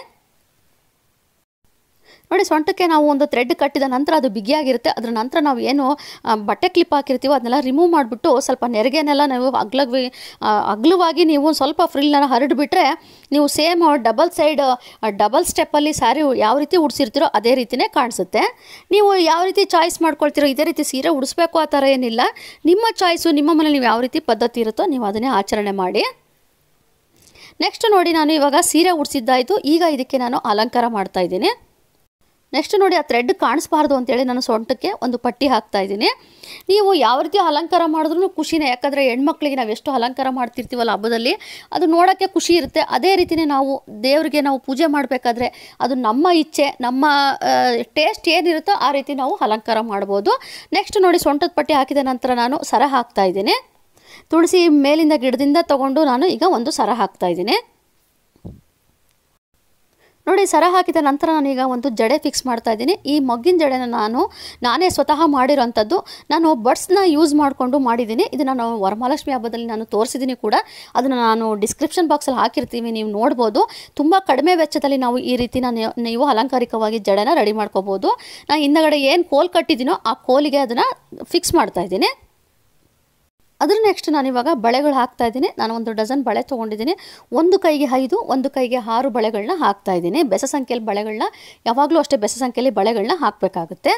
ನೋಡಿ ಸೊಂಟಕ್ಕೆ ನಾವು ಒಂದು ಥ್ರೆಡ್ ಕಟ್ಟಿದ ನಂತರ ಅದು ಬಿಗಿಯಾಗಿರುತ್ತೆ ಅದ್ರ ನಂತರ ನಾವು ಏನು ಆ, ಬಟ್ಟೆ ಕ್ಲಿಪ್ ಹಾಕಿರ್ತೀವೋ ಅದನ್ನೆಲ್ಲ ರಿಮೂವ್ ಮಾಡಿಬಿಟ್ಟು ಸ್ವಲ್ಪ ನೆರಿಗೆನೆಲ್ಲ ನಾವು ಅಗ್ಲವಿ ಆ, ಅಗ್ಲವಾಗಿ ನೀವು ಸ್ವಲ್ಪ ಫ್ರಿಲ್ನ ಹರಡ್ಬಿಟ್ರೆ ನೀವು ಸೇಮ್ ಡಬಲ್ ಸೈಡ್ ಡಬಲ್ ಸ್ಟೆಪ್ಪಲ್ಲಿ ಸ್ಯಾರಿ ಯಾವ ರೀತಿ ಉಡ್ಸಿರ್ತೀರೋ ಅದೇ ರೀತಿನೇ ಕಾಣಿಸುತ್ತೆ ನೀವು ಯಾವ ರೀತಿ ಚಾಯ್ಸ್ ಮಾಡ್ಕೊಳ್ತೀರೋ ಇದೇ ರೀತಿ ಸೀರೆ ಉಡಿಸ್ಬೇಕು ಆ ಥರ ಏನಿಲ್ಲ ನಿಮ್ಮ ಚಾಯ್ಸು ನಿಮ್ಮ ಮನೇಲಿ ನೀವು ಯಾವ ರೀತಿ ಪದ್ಧತಿ ಇರುತ್ತೋ ನೀವು ಅದನ್ನೇ ಆಚರಣೆ ಮಾಡಿ ನೆಕ್ಸ್ಟ್ ನೋಡಿ ನಾನು ಇವಾಗ ಸೀರೆ ಉಡಿಸಿದ್ದಾಯಿತು ಈಗ ಇದಕ್ಕೆ ನಾನು ಅಲಂಕಾರ ಮಾಡ್ತಾ ಇದ್ದೀನಿ ನೆಕ್ಸ್ಟ್ ನೋಡಿ ಆ ಥ್ರೆಡ್ ಕಾಣಿಸ್ಬಾರ್ದು ಅಂತೇಳಿ ನಾನು ಸೊಂಟಕ್ಕೆ ಒಂದು ಪಟ್ಟಿ ಹಾಕ್ತಾ ಇದ್ದೀನಿ ನೀವು ಯಾವ ರೀತಿ ಅಲಂಕಾರ ಮಾಡಿದ್ರೂ ಖುಷಿನೇ ಯಾಕಂದರೆ ಹೆಣ್ಮಕ್ಳಿಗೆ ನಾವು ಎಷ್ಟು ಅಲಂಕಾರ ಮಾಡ್ತಿರ್ತೀವಲ್ಲ ಹಬ್ಬದಲ್ಲಿ ಅದು ನೋಡೋಕ್ಕೆ ಖುಷಿ ಇರುತ್ತೆ ಅದೇ ರೀತಿಯೇ ನಾವು ದೇವರಿಗೆ ನಾವು ಪೂಜೆ ಮಾಡಬೇಕಾದ್ರೆ ಅದು ನಮ್ಮ ಇಚ್ಛೆ ನಮ್ಮ ಟೇಸ್ಟ್ ಏನಿರುತ್ತೋ ಆ ರೀತಿ ನಾವು ಅಲಂಕಾರ ಮಾಡ್ಬೋದು ನೆಕ್ಸ್ಟ್ ನೋಡಿ ಸೊಂಟದ ಪಟ್ಟಿ ಹಾಕಿದ ನಂತರ ನಾನು ಸರ ಹಾಕ್ತಾ ಇದ್ದೀನಿ ತುಳಸಿ ಮೇಲಿಂದ ಗಿಡದಿಂದ ತಗೊಂಡು ನಾನು ಈಗ ಒಂದು ಸರ ಹಾಕ್ತಾ ಇದ್ದೀನಿ ನೋಡಿ ಸರ ಹಾಕಿದ ನಂತರ ನಾನೀಗ ಒಂದು ಜಡೆ ಫಿಕ್ಸ್ ಮಾಡ್ತಾ ಇದ್ದೀನಿ ಈ ಮಗ್ಗಿನ ಜಡೆನ ನಾನು ನಾನೇ ಸ್ವತಃ ಮಾಡಿರೋಂಥದ್ದು ನಾನು ಬಡ್ಸ್ನ ಯೂಸ್ ಮಾಡಿಕೊಂಡು ಮಾಡಿದ್ದೀನಿ ಇದನ್ನು ನಾನು ವರಮಹಾಲಕ್ಷ್ಮಿ ಹಬ್ಬದಲ್ಲಿ ನಾನು ತೋರಿಸಿದ್ದೀನಿ ಕೂಡ ಅದನ್ನು ನಾನು ಡಿಸ್ಕ್ರಿಪ್ಷನ್ ಬಾಕ್ಸಲ್ಲಿ ಹಾಕಿರ್ತೀವಿ ನೀವು ನೋಡ್ಬೋದು ತುಂಬ ಕಡಿಮೆ ವೆಚ್ಚದಲ್ಲಿ ನಾವು ಈ ರೀತಿ ನಾನು ನೀವು ಅಲಂಕಾರಿಕವಾಗಿ ಜಡೆನ ರೆಡಿ ಮಾಡ್ಕೋಬೋದು ನಾನು ಹಿಂದಗಡೆ ಏನು ಕೋಲ್ ಕಟ್ಟಿದ್ದೀನೋ ಆ ಕೋಲಿಗೆ ಅದನ್ನು ಫಿಕ್ಸ್ ಮಾಡ್ತಾ ಇದ್ದೀನಿ ಅದ್ರ ನೆಕ್ಸ್ಟ್ ನಾನು ಇವಾಗ ಬಳೆಗಳು ಹಾಕ್ತಾ ಇದ್ದೀನಿ ನಾನು ಒಂದು ಡಜನ್ ಬಳೆ ತೊಗೊಂಡಿದ್ದೀನಿ ಒಂದು ಕೈಗೆ ಐದು ಒಂದು ಕೈಗೆ ಆರು ಬಳೆಗಳನ್ನ ಹಾಕ್ತಾ ಇದ್ದೀನಿ ಬೆಸ ಸಂಖ್ಯೆಯಲ್ಲಿ ಬಳೆಗಳನ್ನ ಯಾವಾಗಲೂ ಅಷ್ಟೇ ಬೆಸ ಸಂಖ್ಯೆಯಲ್ಲಿ ಬಳೆಗಳನ್ನ ಹಾಕಬೇಕಾಗುತ್ತೆ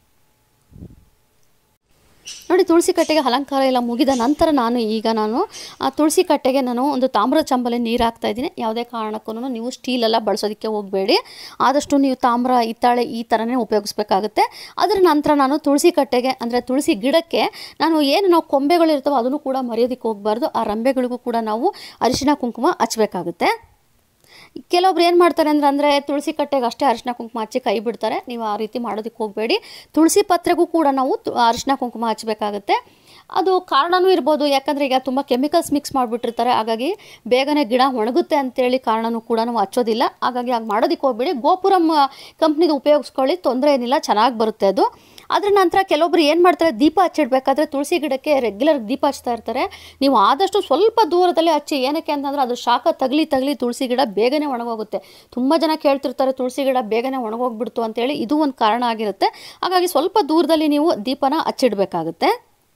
ನೋಡಿ ತುಳಸಿ ಕಟ್ಟೆಗೆ ಅಲಂಕಾರ ಎಲ್ಲ ಮುಗಿದ ನಂತರ ನಾನು ಈಗ ನಾನು ಆ ತುಳಸಿ ಕಟ್ಟೆಗೆ ನಾನು ಒಂದು ತಾಮ್ರದ ಚಂಬಲಿ ನೀರು ಹಾಕ್ತಾ ಇದ್ದೀನಿ ಯಾವುದೇ ಕಾರಣಕ್ಕೂ ನೀವು ಸ್ಟೀಲೆಲ್ಲ ಬಳಸೋದಕ್ಕೆ ಹೋಗಬೇಡಿ ಆದಷ್ಟು ನೀವು ತಾಮ್ರ ಹಿತ್ತಾಳೆ ಈ ಥರನೇ ಉಪಯೋಗಿಸ್ಬೇಕಾಗುತ್ತೆ ಅದರ ನಂತರ ನಾನು ತುಳಸಿ ಕಟ್ಟೆಗೆ ಅಂದರೆ ತುಳಸಿ ಗಿಡಕ್ಕೆ ನಾನು ಏನು ನಾವು ಕೊಂಬೆಗಳು ಇರ್ತವೋ ಅದನ್ನು ಕೂಡ ಮರೆಯೋದಕ್ಕೆ ಹೋಗಬಾರ್ದು ಆ ರಂಬೆಗಳಿಗೂ ಕೂಡ ನಾವು ಅರಿಶಿನ ಕುಂಕುಮ ಹಚ್ಬೇಕಾಗುತ್ತೆ ಕೆಲವೊಬ್ರು ಏನು ಮಾಡ್ತಾರೆ ಅಂದ್ರೆ ಅಂದರೆ ತುಳಸಿ ಕಟ್ಟೆಗೆ ಅಷ್ಟೇ ಅರಿಶಿನ ಕುಂಕುಮ ಹಚ್ಚಿ ಕೈ ಬಿಡ್ತಾರೆ ನೀವು ಆ ರೀತಿ ಮಾಡೋದಕ್ಕೆ ಹೋಗಬೇಡಿ ತುಳಸಿ ಪತ್ರೆಗೂ ಕೂಡ ನಾವು ತು- ಅರಿಶಿನ ಕುಂಕುಮ ಹಚ್ಚಬೇಕಾಗುತ್ತೆ ಅದು ಕಾರಣನೂ ಇರ್ಬೋದು ಯಾಕಂದರೆ ಈಗ ತುಂಬ ಕೆಮಿಕಲ್ಸ್ ಮಿಕ್ಸ್ ಮಾಡಿಬಿಟ್ಟಿರ್ತಾರೆ ಹಾಗಾಗಿ ಬೇಗನೆ ಗಿಡ ಒಣಗುತ್ತೆ ಅಂತೇಳಿ ಕಾರಣನೂ ಕೂಡ ನಾವು ಹಚ್ಚೋದಿಲ್ಲ ಹಾಗಾಗಿ ಹಾಗೆ ಮಾಡೋದಕ್ಕೆ ಹೋಗ್ಬೇಡಿ ಗೋಪುರಂ ಕಂಪ್ನಿದು ಉಪಯೋಗಿಸ್ಕೊಳ್ಳಿ ತೊಂದರೆ ಏನಿಲ್ಲ ಚೆನ್ನಾಗಿ ಬರುತ್ತೆ ಅದು ಅದ್ರ ನಂತರ ಕೆಲವೊಬ್ರು ಏನು ಮಾಡ್ತಾರೆ ದೀಪ ಹಚ್ಚಿಡ್ಬೇಕಾದ್ರೆ ತುಳಸಿ ಗಿಡಕ್ಕೆ ರೆಗ್ಯುಲರ್ ದೀಪ ಹಚ್ತಾ ಇರ್ತಾರೆ ನೀವು ಆದಷ್ಟು ಸ್ವಲ್ಪ ದೂರದಲ್ಲಿ ಹಚ್ಚಿ ಏನಕ್ಕೆ ಅಂತಂದ್ರೆ ಅದು ಶಾಖ ತಗಲಿ ತಗಲಿ ತುಳಸಿ ಗಿಡ ಬೇಗನೆ ಒಣಗೋಗುತ್ತೆ ತುಂಬ ಜನ ಕೇಳ್ತಿರ್ತಾರೆ ತುಳಸಿ ಗಿಡ ಬೇಗನೆ ಒಣಗೋಗ್ಬಿಡ್ತು ಅಂತೇಳಿ ಇದು ಒಂದು ಕಾರಣ ಆಗಿರುತ್ತೆ ಹಾಗಾಗಿ ಸ್ವಲ್ಪ ದೂರದಲ್ಲಿ ನೀವು ದೀಪನ ಹಚ್ಚಿಡ್ಬೇಕಾಗುತ್ತೆ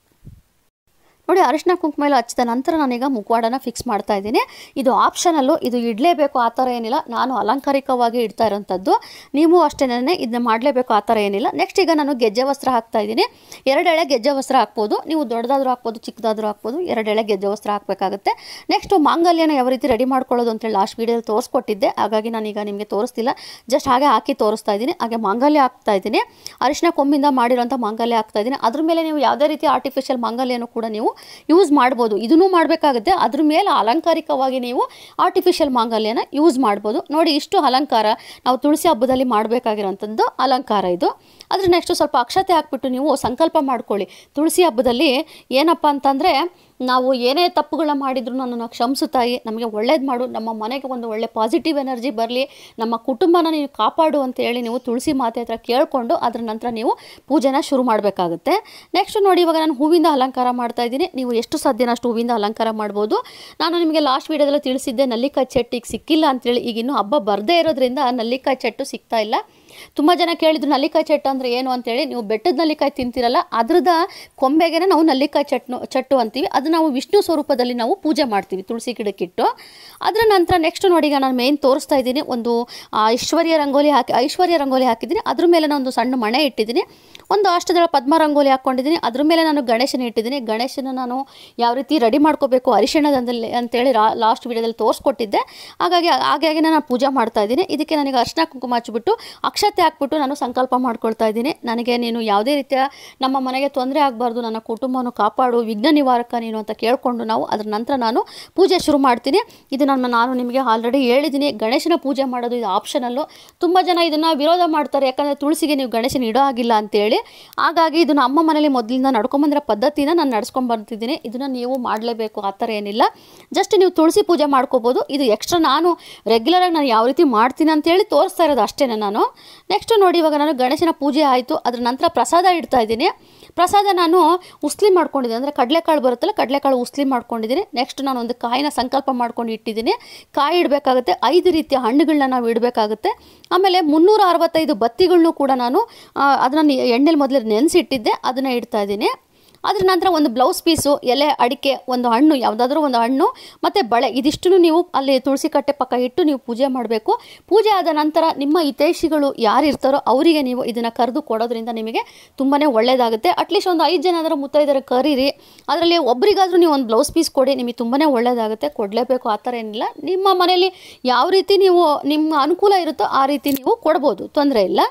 ನೋಡಿ ಅರಿಶಿನ ಕುಂಕುಮ ಎಲ್ಲ ಹಚ್ಚಿದ ನಂತರ ನಾನೀಗ ಮುಖವಾಡನ ಫಿಕ್ಸ್ ಮಾಡ್ತಾ ಇದ್ದೀನಿ ಇದು ಆಪ್ಷನಲ್ಲು ಇದು ಇಡಲೇಬೇಕು ಆ ಥರ ಏನಿಲ್ಲ ನಾನು ಅಲಂಕಾರಿಕವಾಗಿ ಇಡ್ತಾ ಇರೋಂಥದ್ದು ನೀವು ಅಷ್ಟೇನೆ ಇದನ್ನ ಮಾಡಲೇಬೇಕು ಆ ಥರ ಏನಿಲ್ಲ ನೆಕ್ಸ್ಟ್ ಈಗ ನಾನು ಗೆಜ್ಜೆ ವಸ್ತ್ರ ಹಾಕ್ತಾ ಇದ್ದೀನಿ ಎರಡು ಎಳೆ ಗೆಜ್ಜೆ ವಸ್ತ್ರ ಹಾಕ್ಬೋದು ನೀವು ದೊಡ್ಡದಾದ್ರೂ ಹಾಕ್ಬೋದು ಚಿಕ್ಕದಾದ್ರೂ ಹಾಕ್ಬೋದು ಎರಡು ಎಳೆ ಗೆಜ್ಜೆ ವಸ್ತ್ರ ಹಾಕಬೇಕಾಗುತ್ತೆ ನೆಕ್ಸ್ಟ್ ಮಾಂಗಲ್ಯನ ಯಾವ ರೀತಿ ರೆಡಿ ಮಾಡ್ಕೊಳ್ಳೋದು ಅಂತೇಳಿ ಲಾಸ್ಟ್ ವೀಡಿಯೋದಲ್ಲಿ ತೋರಿಸ್ಕೊಟ್ಟಿದ್ದೆ ಹಾಗಾಗಿ ನಾನೀಗ ನಿಮಗೆ ತೋರಿಸ್ತಿಲ್ಲ ಜಸ್ಟ್ ಹಾಗೆ ಹಾಕಿ ತೋರಿಸ್ತಾ ಇದ್ದೀನಿ ಹಾಗೆ ಮಾಂಗಲ್ಯ ಹಾಕ್ತಾ ಇದ್ದೀನಿ ಅರಿಶಿನ ಕೊಂಬಿಂದ ಮಾಡಿರೋಂಥ ಮಾಂಗಲ್ಯ ಹಾಕ್ತಾ ಇದ್ದೀನಿ ಅದ್ರ ಮೇಲೆ ನೀವು ಯಾವುದೇ ರೀತಿ ಆರ್ಟಿಫಿಷಿಯಲ್ ಮಾಂಗಲ್ಯನೂ ಕೂಡ ನೀವು ಯೂಸ್ ಮಾಡ್ಬೋದು ಇದನ್ನೂ ಮಾಡಬೇಕಾಗುತ್ತೆ ಅದ್ರ ಮೇಲೆ ಅಲಂಕಾರಿಕವಾಗಿ ನೀವು ಆರ್ಟಿಫಿಷಿಯಲ್ ಮಾಂಗಲ್ಯನ ಯೂಸ್ ಮಾಡ್ಬೋದು ನೋಡಿ ಇಷ್ಟು ಅಲಂಕಾರ ನಾವು ತುಳಸಿ ಹಬ್ಬದಲ್ಲಿ ಮಾಡಬೇಕಾಗಿರೋಂಥದ್ದು ಅಲಂಕಾರ ಇದು ಅದ್ರ ನೆಕ್ಸ್ಟ್ ಸ್ವಲ್ಪ ಅಕ್ಷತೆ ಹಾಕ್ಬಿಟ್ಟು ನೀವು ಸಂಕಲ್ಪ ಮಾಡ್ಕೊಳ್ಳಿ ತುಳಸಿ ಹಬ್ಬದಲ್ಲಿ ಏನಪ್ಪ ಅಂತಂದರೆ ನಾವು ಏನೇ ತಪ್ಪುಗಳನ್ನ ಮಾಡಿದ್ರು ನನ್ನನ್ನು ಕ್ಷಮಿಸು ತಾಯಿ ನಮಗೆ ಒಳ್ಳೇದು ಮಾಡು ನಮ್ಮ ಮನೆಗೆ ಒಂದು ಒಳ್ಳೆ ಪಾಸಿಟಿವ್ ಎನರ್ಜಿ ಬರಲಿ ನಮ್ಮ ಕುಟುಂಬನ ನೀನು ಕಾಪಾಡು ಅಂತ ಹೇಳಿ ನೀವು ತುಳಸಿ ಮಾತೆ ಹತ್ರ ಕೇಳಿಕೊಂಡು ಅದ್ರ ನಂತರ ನೀವು ಪೂಜೆನ ಶುರು ಮಾಡಬೇಕಾಗುತ್ತೆ ನೆಕ್ಸ್ಟ್ ನೋಡಿ ಇವಾಗ ನಾನು ಹೂವಿಂದ ಅಲಂಕಾರ ಮಾಡ್ತಾ ಇದ್ದೀನಿ ನೀವು ಎಷ್ಟು ಸಾಧ್ಯನ ಅಷ್ಟು ಹೂವಿಂದ ಅಲಂಕಾರ ಮಾಡ್ಬೋದು ನಾನು ನಿಮಗೆ ಲಾಸ್ಟ್ ವೀಡಿಯೋದಲ್ಲಿ ತಿಳಿಸಿದ್ದೆ ನಲ್ಲಿಕಾಯಿ ಚೆಟ್ಟು ಈಗ ಸಿಕ್ಕಿಲ್ಲ ಅಂತೇಳಿ ಈಗ ಇನ್ನೂ ಹಬ್ಬ ಬರದೇ ಇರೋದ್ರಿಂದ ನಲ್ಲಿಕಾಯಿ ಚೆಟ್ಟು ಸಿಗ್ತಾ ಇಲ್ಲ ತುಂಬ ಜನ ಕೇಳಿದ್ರು ನಲ್ಲಿಕಾಯಿ ಚಟ್ಟು ಅಂದರೆ ಏನು ಅಂತೇಳಿ ನೀವು ಬೆಟ್ಟದ ನಲ್ಲಿಕಾಯಿ ತಿಂತೀರಲ್ಲ ಅದ್ರದ ಕೊಂಬೆಗೆ ನಾವು ನಲ್ಲಿಕಾಯಿ ಚಟ್ನು ಚಟ್ಟು ಅಂತೀವಿ ಅದು ನಾವು ವಿಷ್ಣು ಸ್ವರೂಪದಲ್ಲಿ ನಾವು ಪೂಜೆ ಮಾಡ್ತೀವಿ ತುಳಸಿ ಗಿಡಕ್ಕಿಟ್ಟು ಅದರ ನಂತರ ನೆಕ್ಸ್ಟ್ ನೋಡಿ ಈಗ ನಾನು ಮೇನ್ ತೋರಿಸ್ತಾ ಇದ್ದೀನಿ ಒಂದು ಆ, ಐಶ್ವರ್ಯ ರಂಗೋಲಿ ಹಾಕಿ ಐಶ್ವರ್ಯ ರಂಗೋಲಿ ಹಾಕಿದ್ದೀನಿ ಅದ್ರ ಮೇಲೆ ನಾನು ಒಂದು ಸಣ್ಣ ಮಣೆ ಇಟ್ಟಿದ್ದೀನಿ ಒಂದು ಅಷ್ಟದಳ ಪದ್ಮ ರಂಗೋಲಿ ಹಾಕ್ಕೊಂಡಿದ್ದೀನಿ ಅದ್ರ ಮೇಲೆ ನಾನು ಗಣೇಶನ ಇಟ್ಟಿದ್ದೀನಿ ಗಣೇಶನ ನಾನು ಯಾವ ರೀತಿ ರೆಡಿ ಮಾಡ್ಕೋಬೇಕು ಅರಿಶಿಣದಲ್ಲಿ ಅಂತೇಳಿ ಲಾಸ್ಟ್ ವೀಡಿಯೋದಲ್ಲಿ ತೋರಿಸ್ಕೊಟ್ಟಿದ್ದೆ ಹಾಗಾಗಿ ಹಾಗಾಗಿ ನಾನು ಪೂಜೆ ಮಾಡ್ತಾ ಇದ್ದೀನಿ ಇದಕ್ಕೆ ನನಗೆ ಅರಿಶಿನ ಕುಂಕುಮ ಹಚ್ಬಿಟ್ಟು ಅಕ್ಷತೆ ಹಾಕ್ಬಿಟ್ಟು ನಾನು ಸಂಕಲ್ಪ ಮಾಡ್ಕೊಳ್ತಾ ಇದ್ದೀನಿ ನನಗೆ ನೀನು ಯಾವುದೇ ರೀತಿಯ ನಮ್ಮ ಮನೆಗೆ ತೊಂದರೆ ಆಗಬಾರ್ದು ನನ್ನ ಕುಟುಂಬವನ್ನು ಕಾಪಾಡು ವಿಘ್ನ ನಿವಾರಕ ನೀನು ಅಂತ ಕೇಳಿಕೊಂಡು ನಾವು ಅದ್ರ ನಂತರ ನಾನು ಪೂಜೆ ಶುರು ಮಾಡ್ತೀನಿ ಇದು ನನ್ನ ನಾನು ನಿಮಗೆ ಆಲ್ರೆಡಿ ಹೇಳಿದ್ದೀನಿ ಗಣೇಶನ ಪೂಜೆ ಮಾಡೋದು ಇದು ಆಪ್ಷನಲ್ಲು ತುಂಬ ಜನ ಇದನ್ನು ವಿರೋಧ ಮಾಡ್ತಾರೆ ಯಾಕಂದರೆ ತುಳಸಿಗೆ ನೀವು ಗಣೇಶನ ಇಡೋ ಆಗಿಲ್ಲ ಅಂತೇಳಿ ಹಾಗಾಗಿ ಇದು ನಮ್ಮ ಮನೇಲಿ ಮೊದಲಿಂದ ನಡ್ಕೊಂಬಂದಿರೋ ಪದ್ಧತಿನ ನಾನು ನಡ್ಸ್ಕೊಂಡು ಬರ್ತಿದ್ದೀನಿ ಇದನ್ನು ನೀವು ಮಾಡಲೇಬೇಕು ಆ ಥರ ಏನಿಲ್ಲ ಜಸ್ಟ್ ನೀವು ತುಳಸಿ ಪೂಜೆ ಮಾಡ್ಕೋಬೋದು ಇದು ಎಕ್ಸ್ಟ್ರಾ ನಾನು ರೆಗ್ಯುಲರಾಗಿ ನಾನು ಯಾವ ರೀತಿ ಮಾಡ್ತೀನಿ ಅಂತೇಳಿ ತೋರಿಸ್ತಾ ಇರೋದು ಅಷ್ಟೇ ನಾನು ನೆಕ್ಸ್ಟ್ ನೋಡಿ ಇವಾಗ ನಾನು ಗಣೇಶನ ಪೂಜೆ ಆಯಿತು ಅದ್ರ ನಂತರ ಪ್ರಸಾದ ಇಡ್ತಾ ಇದ್ದೀನಿ ಪ್ರಸಾದ ನಾನು ಉಸ್ಲಿ ಮಾಡ್ಕೊಂಡಿದ್ದೀನಿ ಅಂದರೆ ಕಡಲೆಕಾಳು ಬರುತ್ತಲ್ಲ ಕಡಲೆಕಾಳು ಉಸ್ಲಿ ಮಾಡ್ಕೊಂಡಿದ್ದೀನಿ ನೆಕ್ಸ್ಟ್ ನಾನು ಒಂದು ಕಾಯಿನ ಸಂಕಲ್ಪ ಮಾಡ್ಕೊಂಡು ಇಟ್ಟಿದ್ದೀನಿ ಕಾಯಿ ಇಡಬೇಕಾಗುತ್ತೆ ಐದು ರೀತಿಯ ಹಣ್ಣುಗಳನ್ನ ನಾವು ಇಡಬೇಕಾಗುತ್ತೆ ಆಮೇಲೆ ಮುನ್ನೂರ ಅರವತ್ತೈದು ಬತ್ತಿಗಳನ್ನೂ ಕೂಡ ನಾನು ಅದನ್ನು ಎಣ್ಣೆಲಿ ಮೊದಲು ನೆನೆಸಿಟ್ಟಿದ್ದೆ ಅದನ್ನು ಇಡ್ತಾ ಇದ್ದೀನಿ ಅದ್ರ ನಂತರ ಒಂದು ಬ್ಲೌಸ್ ಪೀಸು ಎಲೆ ಅಡಿಕೆ ಒಂದು ಹಣ್ಣು ಯಾವುದಾದ್ರೂ ಒಂದು ಹಣ್ಣು ಮತ್ತು ಬಳೆ ಇದಿಷ್ಟನ್ನು ನೀವು ಅಲ್ಲಿ ತುಳಸಿ ಕಟ್ಟೆ ಪಕ್ಕ ಇಟ್ಟು ನೀವು ಪೂಜೆ ಮಾಡಬೇಕು ಪೂಜೆ ಆದ ನಂತರ ನಿಮ್ಮ ಹಿತೈಷಿಗಳು ಯಾರು ಇರ್ತಾರೋ ಅವರಿಗೆ ನೀವು ಇದನ್ನು ಕರೆದು ಕೊಡೋದ್ರಿಂದ ನಿಮಗೆ ತುಂಬಾ ಒಳ್ಳೆಯದಾಗುತ್ತೆ ಅಟ್ಲೀಸ್ಟ್ ಒಂದು ಐದು ಜನ ಅದರ ಮುತ್ತೈದರ ಕರೀರಿ ಅದರಲ್ಲಿ ಒಬ್ರಿಗಾದ್ರೂ ನೀವು ಒಂದು ಬ್ಲೌಸ್ ಪೀಸ್ ಕೊಡಿ ನಿಮಗೆ ತುಂಬಾ ಒಳ್ಳೆಯದಾಗುತ್ತೆ ಕೊಡಲೇಬೇಕು ಆ ಥರ ಏನಿಲ್ಲ ನಿಮ್ಮ ಮನೇಲಿ ಯಾವ ರೀತಿ ನೀವು ನಿಮ್ಮ ಅನುಕೂಲ ಇರುತ್ತೋ ಆ ರೀತಿ ನೀವು ಕೊಡ್ಬೋದು ತೊಂದರೆ ಇಲ್ಲ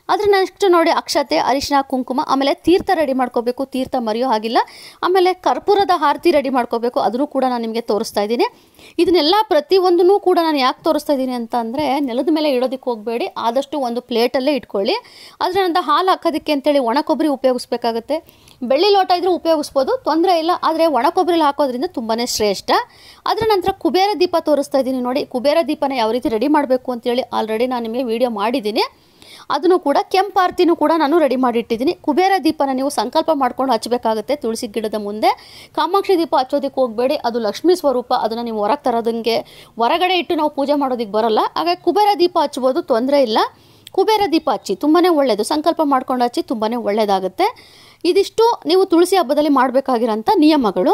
ಅದ್ರ ನೆಕ್ಸ್ಟ್ ನೋಡಿ ಅಕ್ಷತೆ ಅರಿಶಿನ ಕುಂಕುಮ ಆಮೇಲೆ ತೀರ್ಥ ರೆಡಿ ಮಾಡ್ಕೋಬೇಕು ತೀರ್ಥ ಮರೆಯೋ ಹಾಗಿಲ್ಲ ಆಮೇಲೆ ಕರ್ಪೂರದ ಆರತಿ ರೆಡಿ ಮಾಡ್ಕೋಬೇಕು ಅದನ್ನು ಕೂಡ ನಾನು ನಿಮಗೆ ತೋರಿಸ್ತಾ ಇದ್ದೀನಿ ಇದನ್ನೆಲ್ಲ ಪ್ರತಿಯೊಂದನ್ನು ಕೂಡ ನಾನು ಯಾಕೆ ತೋರಿಸ್ತಾ ಇದ್ದೀನಿ ಅಂತ ಅಂದರೆ ನೆಲದ ಮೇಲೆ ಇಡೋದಕ್ಕೆ ಹೋಗಬೇಡಿ ಆದಷ್ಟು ಒಂದು ಪ್ಲೇಟಲ್ಲೇ ಇಟ್ಕೊಳ್ಳಿ ಅದರ ನಂತರ ಹಾಲು ಹಾಕೋದಕ್ಕೆ ಅಂತೇಳಿ ಒಣ ಕೊಬ್ಬರಿ ಉಪಯೋಗಿಸ್ಬೇಕಾಗುತ್ತೆ ಬೆಳ್ಳಿ ಲೋಟ ಇದ್ರೂ ಉಪಯೋಗಿಸ್ಬೋದು ತೊಂದರೆ ಇಲ್ಲ ಆದರೆ ಒಣ ಕೊಬ್ಬರಿಲಿ ಹಾಕೋದ್ರಿಂದ ತುಂಬಾ ಶ್ರೇಷ್ಠ ಅದರ ನಂತರ ಕುಬೇರ ದೀಪ ತೋರಿಸ್ತಾ ಇದ್ದೀನಿ ನೋಡಿ ಕುಬೇರ ದೀಪನ ಯಾವ ರೀತಿ ರೆಡಿ ಮಾಡಬೇಕು ಅಂತೇಳಿ ಆಲ್ರೆಡಿ ನಾನು ನಿಮಗೆ ವಿಡಿಯೋ ಮಾಡಿದ್ದೀನಿ ಅದನ್ನು ಕೂಡ ಕೆಂಪು ಆರತಿನೂ ಕೂಡ ನಾನು ರೆಡಿ ಮಾಡಿಟ್ಟಿದ್ದೀನಿ ಕುಬೇರ ದೀಪನ ನೀವು ಸಂಕಲ್ಪ ಮಾಡ್ಕೊಂಡು ಹಚ್ಚಬೇಕಾಗುತ್ತೆ ತುಳಸಿ ಗಿಡದ ಮುಂದೆ ಕಾಮಾಕ್ಷಿ ದೀಪ ಹಚ್ಚೋದಕ್ಕೆ ಹೋಗಬೇಡಿ ಅದು ಲಕ್ಷ್ಮೀ ಸ್ವರೂಪ ಅದನ್ನು ನೀವು ಹೊರಗೆ ತರೋದಂಗೆ ಹೊರಗಡೆ ಇಟ್ಟು ನಾವು ಪೂಜೆ ಮಾಡೋದಕ್ಕೆ ಬರೋಲ್ಲ ಹಾಗಾಗಿ ಕುಬೇರ ದೀಪ ಹಚ್ಬೋದು ತೊಂದರೆ ಇಲ್ಲ ಕುಬೇರ ದೀಪ ಹಚ್ಚಿ ತುಂಬಾ ಒಳ್ಳೆಯದು ಸಂಕಲ್ಪ ಮಾಡ್ಕೊಂಡು ಹಚ್ಚಿ ತುಂಬಾ ಒಳ್ಳೆಯದಾಗುತ್ತೆ ಇದಿಷ್ಟು ನೀವು ತುಳಸಿ ಹಬ್ಬದಲ್ಲಿ ಮಾಡಬೇಕಾಗಿರೋಂಥ ನಿಯಮಗಳು